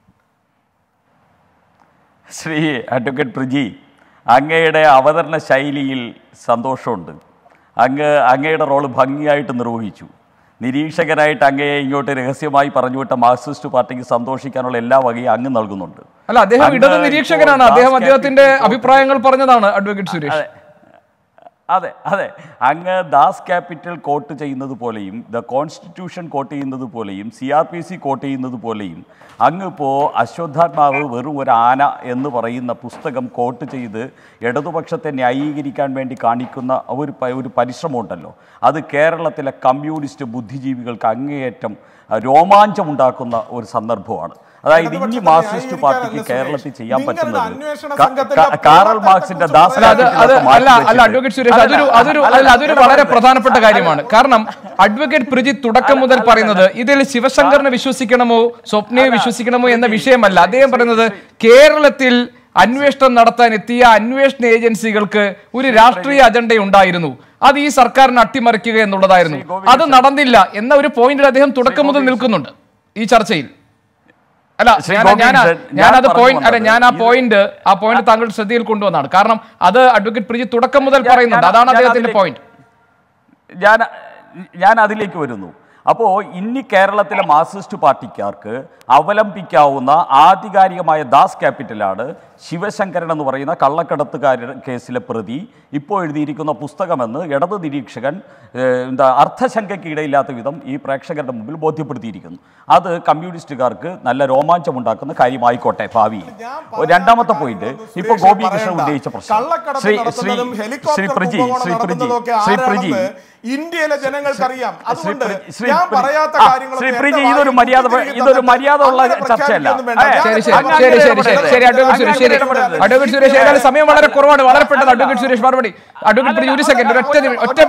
Speaker 4: ശ്രീ അഡ്വക്കേറ്റ് പ്രിജി അങ്ങയുടെ അവതരണ ശൈലിയിൽ സന്തോഷമുണ്ട് അങ്ങ് അങ്ങയുടെ റോള് ഭംഗിയായിട്ട് നിർവഹിച്ചു നിരീക്ഷകനായിട്ട് അങ്ങയെ ഇങ്ങോട്ട് രഹസ്യമായി പറഞ്ഞുവിട്ട മാർക്സിസ്റ്റ് പാർട്ടിക്ക് സന്തോഷിക്കാനുള്ള എല്ലാ വകയും അങ്ങ് നൽകുന്നുണ്ട്
Speaker 1: അല്ല അദ്ദേഹം
Speaker 4: അങ്ങ്
Speaker 1: ഇടത്
Speaker 4: ഇപ്പോൾ
Speaker 1: നിരീക്ഷകനാണ് അദ്ദേഹം
Speaker 4: ദാസ്
Speaker 1: അദ്ദേഹത്തിന്റെ
Speaker 4: ക്യാപിറ്റൽ
Speaker 1: അഭിപ്രായങ്ങൾ പറഞ്ഞതാണ് അഡ്വക്കേറ്റ് സുരേഷ്
Speaker 4: അതെ അതെ അങ്ങ് ദാസ് ക്യാപിറ്റൽ കോട്ട് ചെയ്യുന്നത് പോലെയും ദ കോൺസ്റ്റിറ്റ്യൂഷൻ കോട്ട് ചെയ്യുന്നത് പോലെയും C R P C quote ചെയ്യുന്നത് പോലെയും അങ്ങ് ഇപ്പോൾ അശ്വത്ഥാത്മാവ് വെറും ഒരു ആന എന്ന് പറയുന്ന പുസ്തകം കോട്ട് ചെയ്ത് ഇടതുപക്ഷത്തെ ന്യായീകരിക്കാൻ വേണ്ടി കാണിക്കുന്ന ഒരു പ- ഒരു പരിശ്രമമുണ്ടല്ലോ അത് കേരളത്തിലെ കമ്മ്യൂണിസ്റ്റ് ബുദ്ധിജീവികൾക്ക് അങ്ങേയറ്റം അഹ്, രോമാഞ്ചമുണ്ടാക്കുന്ന ഒരു സന്ദർഭമാണ് അതായത് ഇനി
Speaker 3: ഇടതുപക്ഷത്തെ
Speaker 4: മാർക്സിസ്റ്റ് പാർട്ടിക്ക്
Speaker 3: ന്യായീകരിക്കാനല്ല
Speaker 4: കേരളത്തിൽ ചെയ്യാൻ
Speaker 3: നിങ്ങളുടെ
Speaker 4: പറ്റുന്നത്
Speaker 3: അന്വേഷണ
Speaker 4: ക-
Speaker 3: സംഘത്തിന്റെ
Speaker 4: ക- കാറൽ മാർക്സിന്റെ ദാസ്
Speaker 1: അല്ല അത് അത്
Speaker 4: ക്യാപിറ്റലൊക്കെ മാറ്റി
Speaker 1: അല്ല അല്ല
Speaker 4: വെച്ചിട്ട്
Speaker 1: അഡ്വക്കേറ്റ് സുരേഷ് അതൊരു അതൊരു അല്ല അതൊരു വളരെ പ്രധാനപ്പെട്ട കാര്യമാണ് കാരണം അഡ്വക്കേറ്റ് പ്രിജിത്ത് തുടക്കം മുതൽ പറയുന്നത് ഇതിൽ ശിവശങ്കറിനെ വിശ്വസിക്കണമോ സ്വപ്നയെ വിശ്വസിക്കണമോ എന്ന വിഷയമല്ല അദ്ദേഹം പറയുന്നത് കേരളത്തിൽ അന്വേഷണം നടത്താൻ എത്തിയ അന്വേഷണ ഏജൻസികൾക്ക് ഒരു രാഷ്ട്രീയ അജണ്ട ഉണ്ടായിരുന്നു അത് ഈ സർക്കാരിനെ അട്ടിമറിക്കുക എന്നുള്ളതായിരുന്നു അത് നടന്നില്ല എന്ന ഒരു പോയിന്റിൽ അദ്ദേഹം തുടക്കം മുതൽ നിൽക്കുന്നുണ്ട് ഈ ചർച്ചയിൽ അല്ല
Speaker 4: ശ്രീ
Speaker 1: ഞാൻ
Speaker 4: ഗോപി
Speaker 1: ഞാൻ
Speaker 4: കൃഷ്ണൻ,
Speaker 1: ഞാൻ
Speaker 4: ഞാൻ
Speaker 1: അത് പോയിന്റ് അല്ല
Speaker 4: പറഞ്ഞു
Speaker 1: ഞാൻ ആ
Speaker 4: വന്നത്
Speaker 1: പോയിന്റ് ആ പോയിന്റ് താങ്കളുടെ ശ്രദ്ധയിൽ കൊണ്ടുവന്നതാണ് കാരണം അത് അഡ്വക്കേറ്റ് പ്രിജി തുടക്കം മുതൽ
Speaker 4: ഞാൻ-
Speaker 1: പറയുന്നുണ്ട്
Speaker 4: ഞാൻ-
Speaker 1: അതാണ്
Speaker 4: ഞാൻ
Speaker 1: അദ്ദേഹത്തിന്റെ
Speaker 4: അതിലേക്ക്
Speaker 1: പോയിന്റ്
Speaker 4: ഞാൻ ഞാൻ അതിലേക്ക് വരുന്നു അപ്പോൾ ഇനി കേരളത്തിലെ മാർക്സിസ്റ്റ് പാർട്ടിക്കാർക്ക് അവലംബിക്കാവുന്ന ആധികാരികമായ ദാസ് ക്യാപിറ്റലാണ് ശിവശങ്കരൻ എന്ന് പറയുന്ന കള്ളക്കടത്തുകാര കേസിലെ പ്രതി ഇപ്പോൾ എഴുതിയിരിക്കുന്ന പുസ്തകമെന്ന് ഇടത് നിരീക്ഷകൻ ഏഹ്, എന്താ അർത്ഥശങ്കയ്ക്ക് ഇടയില്ലാത്ത വിധം ഈ പ്രേക്ഷകരുടെ മുമ്പിൽ ബോധ്യപ്പെടുത്തിയിരിക്കുന്നു അത് കമ്മ്യൂണിസ്റ്റുകാർക്ക് നല്ല രോമാഞ്ചമുണ്ടാക്കുന്ന കാര്യമായിക്കോട്ടെ ഭാവിയിൽ രണ്ടാമത്തെ പോയിന്റ് ഇപ്പോൾ ഗോപികൃഷ്ണൻ ഉന്നയിച്ച പ്രശ്നം ശ്രീ ശ്രീ ശ്രീ പ്രജി ശ്രീ പ്രജി ശ്രീ പ്രജി
Speaker 3: ഇന്ത്യയിലെ ജനങ്ങൾക്കറിയാം അതുകൊണ്ട്
Speaker 4: ശ്രീ- ശ്രീ
Speaker 3: ഞാൻ
Speaker 4: പ്രി-
Speaker 3: പറയാത്ത
Speaker 4: ആ,
Speaker 3: കാര്യങ്ങളൊക്കെ
Speaker 4: ശ്രീ
Speaker 3: എന്റെ
Speaker 4: പ്രിജി,
Speaker 3: വായിൽ
Speaker 4: ഇതൊരു മര്യാദ
Speaker 3: കുത്തിത്തിരിക്കുന്ന
Speaker 4: ഇതൊരു മര്യാദ ഉള്ള
Speaker 3: അങ്ങനെ
Speaker 4: ചർച്ചയല്ല.
Speaker 3: പ്രഖ്യാപിക്കൊന്നും വേണ്ട.
Speaker 4: ഏ,
Speaker 3: ഞാൻ
Speaker 1: ശരി ശരി
Speaker 3: അങ്ങനെ
Speaker 1: ശരി ശരി ശരി
Speaker 3: ഇടപെടരുത്.
Speaker 1: ശരി അഡ്വക്കേറ്റ് സുരേഷ് ശരി
Speaker 3: ഇടപെടരുത്.
Speaker 1: അഡ്വക്കേറ്റ് സുരേഷ് ഏതായാലും സമയം വളരെ കുറവാണ് വളരെ പെട്ടെന്ന് അഡ്വക്കേറ്റ് സുരേഷ് മറുപടി അഡ്വക്കേറ്റ് പ്രിജി ഒരു സെക്കൻഡ് ഒറ്റ നിമി- ഒറ്റ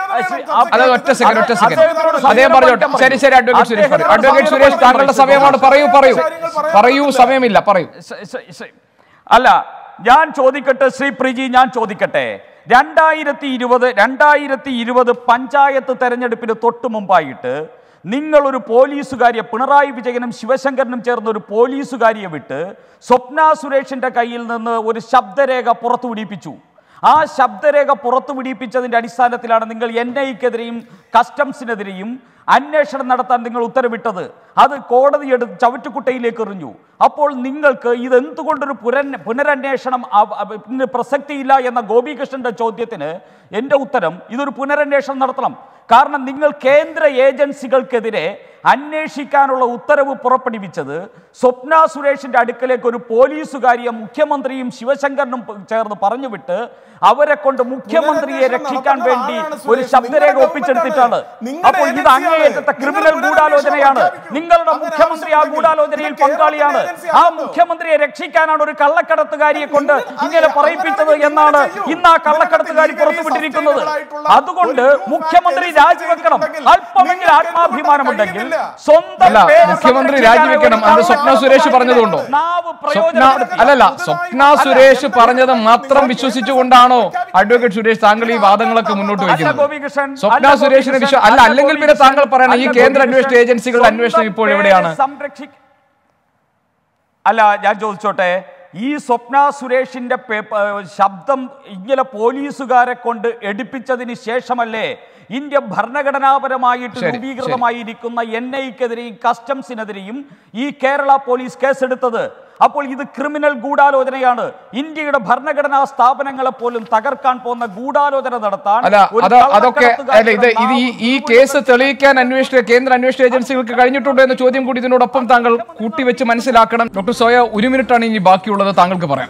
Speaker 1: അതെ ഒറ്റ സെക്കൻഡ് ഒറ്റ സെക്കൻഡ് അദ്ദേഹം പറഞ്ഞോട്ടെ ശരി ശരി അഡ്വക്കേറ്റ് സുരേഷ് പറയൂ അഡ്വക്കേറ്റ് സുരേഷ് താങ്കളുടെ സമയമാണ് പറയൂ പറയൂ പറയൂ സമയമില്ല പറയൂ
Speaker 4: ശ്രീ- ശ്രീ- ശ്രീ- അല്ല ഞാൻ ചോദിക്കട്ടെ ശ്രീ പ്രിജി ഞാൻ ചോദിക്കട്ടെ രണ്ടായിരത്തി ഇരുപത് രണ്ടായിരത്തി ഇരുപത് പഞ്ചായത്ത് തെരഞ്ഞെടുപ്പിന് തൊട്ട് മുമ്പായിട്ട് നിങ്ങളൊരു പോലീസുകാരിയെ പിണറായി വിജയനും ശിവശങ്കരനും ചേർന്ന ഒരു പോലീസുകാരിയെ വിട്ട് സ്വപ്ന സുരേഷിന്റെ കയ്യിൽ നിന്ന് ഒരു ശബ്ദരേഖ പുറത്തുവിടിപ്പിച്ചു ആ ശബ്ദരേഖ പുറത്തുവിടിപ്പിച്ചതിന്റെ അടിസ്ഥാനത്തിലാണ് നിങ്ങൾ എൻ ഐക്കെതിരെയും കസ്റ്റംസിനെതിരെയും അന്വേഷണം നടത്താൻ നിങ്ങൾ ഉത്തരവിട്ടത് അത് കോടതി എടുത്ത് ചവിറ്റുകുട്ടയിലേക്ക് എറിഞ്ഞു അപ്പോൾ നിങ്ങൾക്ക് ഇത് എന്തുകൊണ്ടൊരു പുരൻ പുനരന്വേഷണം അവ- അവ- ഇതിന് പ്രസക്തിയില്ല എന്ന ഗോപികൃഷ്ണന്റെ ചോദ്യത്തിന് എൻ്റെ ഉത്തരം ഇതൊരു പുനരന്വേഷണം നടത്തണം കാരണം നിങ്ങൾ കേന്ദ്ര ഏജൻസികൾക്കെതിരെ അന്വേഷിക്കാനുള്ള ഉത്തരവ് പുറപ്പെടുവിച്ചത് സ്വപ്ന സുരേഷിന്റെ അടുക്കലേക്ക് ഒരു പോലീസുകാരിയെ മുഖ്യമന്ത്രിയും ശിവശങ്കരനും പ- ചേർന്ന് പറഞ്ഞുവിട്ട് അവരെ കൊണ്ട് മുഖ്യമന്ത്രിയെ രക്ഷിക്കാൻ വേണ്ടി ഒരു ശബ്ദരേഖ ഒപ്പിച്ചെടുത്തിട്ടാണ് അപ്പോൾ ഇത് അങ്ങേയറ്റത്തെ ക്രിമിനൽ ഗൂഢാലോചനയാണ് നിങ്ങളുടെ മുഖ്യമന്ത്രി ആ ഗൂഢാലോചനയിൽ പങ്കാളിയാണ് ആ മുഖ്യമന്ത്രിയെ രക്ഷിക്കാനാണ് ഒരു കള്ളക്കടത്തുകാരിയെ കൊണ്ട് ഇങ്ങനെ പറയിപ്പിച്ചത് എന്നാണ് ഇന്ന് ആ കള്ളക്കടത്തുകാരി പുറത്തുവിട്ടിരിക്കുന്നത് അതുകൊണ്ട് മുഖ്യമന്ത്രി രാജിവെക്കണം അല്പമെങ്കിലും ആത്മാഭിമാനമുണ്ടെങ്കിൽ സ്വന്തം
Speaker 1: അല്ല
Speaker 4: പേര്
Speaker 1: മുഖ്യമന്ത്രി
Speaker 4: സംരക്ഷിക്കാൻ
Speaker 1: രാജിവെക്കണം അത്
Speaker 4: ഒരു
Speaker 1: സ്വപ്ന സുരേഷ് പറഞ്ഞതുകൊണ്ടോ
Speaker 4: നാവ്
Speaker 1: സ്വപ്ന
Speaker 4: പ്രയോജനപ്പെടുത്തി.
Speaker 1: അല്ലല്ല സ്വപ്ന സുരേഷ് പറഞ്ഞത് മാത്രം വിശ്വസിച്ചുകൊണ്ടാണോ അഡ്വക്കേറ്റ് സുരേഷ് താങ്കൾ ഈ വാദങ്ങളൊക്കെ മുന്നോട്ട്
Speaker 4: അല്ല
Speaker 1: വയ്ക്കുന്നത്
Speaker 4: ഗോപികൃഷ്ണൻ,
Speaker 1: സ്വപ്ന
Speaker 4: അല്ല
Speaker 1: സുരേഷിനെ വിശ്വ
Speaker 4: ഗോപികൃഷ്ണൻ,
Speaker 1: അല്ല അല്ലെങ്കിൽ പിന്നെ താങ്കൾ പറയണം ഈ
Speaker 4: അല്ല
Speaker 1: കേന്ദ്ര
Speaker 4: ഗോപികൃഷ്ണൻ,
Speaker 1: അന്വേഷണ ഏജൻസികളുടെ അന്വേഷണം
Speaker 4: സ്വന്തം
Speaker 1: ഇപ്പോൾ
Speaker 4: പേര്
Speaker 1: എവിടെയാണ്
Speaker 4: സംരക്ഷി അല്ല ഞാൻ ചോദിച്ചോട്ടെ ഈ സ്വപ്ന സുരേഷിന്റെ പേ- പ- ശബ്ദം ഇങ്ങനെ പോലീസുകാരെ കൊണ്ട് എടുപ്പിച്ചതിന് ശേഷമല്ലേ ഇന്ത്യ ഭരണഘടനാപരമായിട്ട്
Speaker 1: ശരി,
Speaker 4: രൂപീകൃതമായിരിക്കുന്ന എൻ ഐക്കെതിരെയും കസ്റ്റംസിനെതിരെയും ഈ കേരള പോലീസ് കേസെടുത്തത് അപ്പോൾ ഇത് ക്രിമിനൽ ഗൂഢാലോചനയാണ് ഇന്ത്യയുടെ ഭരണഘടനാ സ്ഥാപനങ്ങളെ പോലും തകർക്കാൻ പോകുന്ന ഗൂഢാലോചന നടത്താൻ
Speaker 1: അല്ല
Speaker 4: ഒരു
Speaker 1: അത് അതൊക്കെ അല്ല ഇത് ഇത് ഈ ഈ കേസ് തെളിയിക്കാൻ അന്വേഷണ കേന്ദ്ര അന്വേഷണ ഏജൻസികൾക്ക് കഴിഞ്ഞിട്ടുണ്ടോ എന്ന ചോദ്യം കൂടി ഇതിനോടൊപ്പം താങ്കൾ കൂട്ടിവെച്ച് മനസ്സിലാക്കണം ഡോക്ടർ സോയ ഒരു മിനിറ്റാണ് ഇനി ബാക്കിയുള്ളത് താങ്കൾക്ക് പറയാം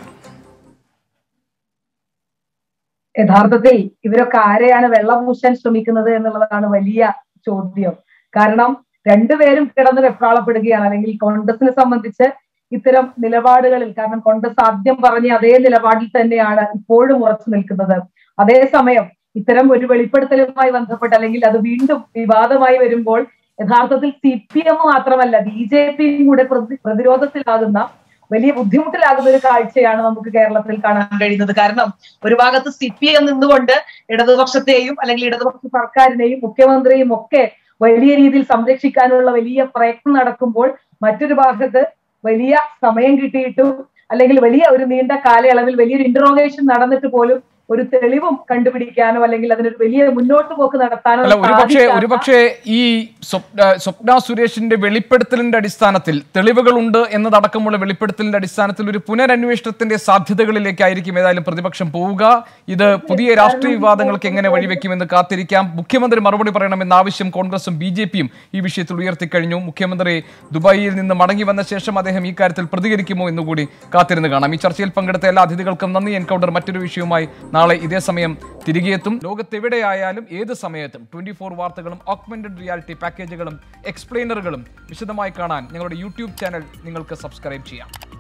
Speaker 2: യഥാർത്ഥത്തിൽ ഇവരൊക്കെ ആരെയാണ് വെള്ളം പൂശാൻ ശ്രമിക്കുന്നത് എന്നുള്ളതാണ് വലിയ ചോദ്യം കാരണം രണ്ടുപേരും കിടന്ന് വെപ്രാളപ്പെടുകയാണ് അല്ലെങ്കിൽ കോൺഗ്രസിനെ സംബന്ധിച്ച് ഇത്തരം നിലപാടുകളിൽ കാരണം കോൺഗ്രസ് ആദ്യം പറഞ്ഞ അതേ നിലപാടിൽ തന്നെയാണ് ഇപ്പോഴും ഉറച്ചു നിൽക്കുന്നത് അതേസമയം ഇത്തരം ഒരു വെളിപ്പെടുത്തലുമായി ബന്ധപ്പെട്ട് അല്ലെങ്കിൽ അത് വീണ്ടും വിവാദമായി വരുമ്പോൾ യഥാർത്ഥത്തിൽ സി പി എം മാത്രമല്ല ബി ജെ പിയും കൂടെ പ്രതി- പ്രതിരോധത്തിലാകുന്ന വലിയ ബുദ്ധിമുട്ടിലാകുന്ന ഒരു കാഴ്ചയാണ് നമുക്ക് കേരളത്തിൽ കാണാൻ കഴിയുന്നത് കാരണം ഒരു ഭാഗത്ത് സി പി എം നിന്നുകൊണ്ട് ഇടതുപക്ഷത്തെയും അല്ലെങ്കിൽ ഇടതുപക്ഷ സർക്കാരിനെയും മുഖ്യമന്ത്രിയും ഒക്കെ വലിയ രീതിയിൽ സംരക്ഷിക്കാനുള്ള വലിയ പ്രയത്നം നടക്കുമ്പോൾ മറ്റൊരു ഭാഗത്ത് വലിയ സമയം കിട്ടിയിട്ടും അല്ലെങ്കിൽ വലിയ ഒരു നീണ്ട കാലയളവിൽ വലിയൊരു ഇന്ററോഗേഷൻ നടന്നിട്ട് പോലും ഒരു തെളിവും കണ്ടുപിടിക്കാനോ അല്ലെങ്കിൽ അതിനൊരു വലിയ മുന്നോട്ട് പോക്ക് നടത്താനോ
Speaker 1: അല്ല ഒരുപക്ഷെ
Speaker 2: സാധിക്കാത്ത-
Speaker 1: ഒരുപക്ഷെ ഈ സ്വപ്ന സ്വപ്ന സുരേഷിന്റെ വെളിപ്പെടുത്തലിന്റെ അടിസ്ഥാനത്തിൽ തെളിവുകളുണ്ട് എന്നതടക്കമുള്ള വെളിപ്പെടുത്തലിന്റെ അടിസ്ഥാനത്തിൽ ഒരു പുനരന്വേഷണത്തിന്റെ സാധ്യതകളിലേക്കായിരിക്കും ഏതായാലും പ്രതിപക്ഷം പോവുക ഇത് പുതിയ രാഷ്ട്രീയ വിവാദങ്ങൾക്ക് എങ്ങനെ വഴിവെക്കുമെന്ന് കാത്തിരിക്കാം മുഖ്യമന്ത്രി മറുപടി പറയണമെന്ന ആവശ്യം കോൺഗ്രസും ബി ജെ പിയും ഈ വിഷയത്തിൽ ഉയർത്തിക്കഴിഞ്ഞു മുഖ്യമന്ത്രി ദുബായിയിൽ നിന്ന് മടങ്ങി വന്ന ശേഷം അദ്ദേഹം ഈ കാര്യത്തിൽ പ്രതികരിക്കുമോ എന്നുകൂടി കാത്തിരുന്ന് കാണാം ഈ ചർച്ചയിൽ പങ്കെടുത്ത എല്ലാ അതിഥികൾക്കും നന്ദി എൻകൗണ്ടർ മറ്റൊരു വിഷയവുമായി നാളെ ഇതേ സമയം തിരികെ എത്തും ലോകത്തെവിടെയായാലും ഏത് സമയത്തും ട്വന്റി ഫോർ വാർത്തകളും ഓഗ്മെന്റഡ് റിയാലിറ്റി പാക്കേജുകളും എക്സ്പ്ലെയിനറുകളും വിശദമായി കാണാൻ ഞങ്ങളുടെ യൂട്യൂബ് ചാനൽ നിങ്ങൾക്ക് സബ്സ്ക്രൈബ് ചെയ്യാം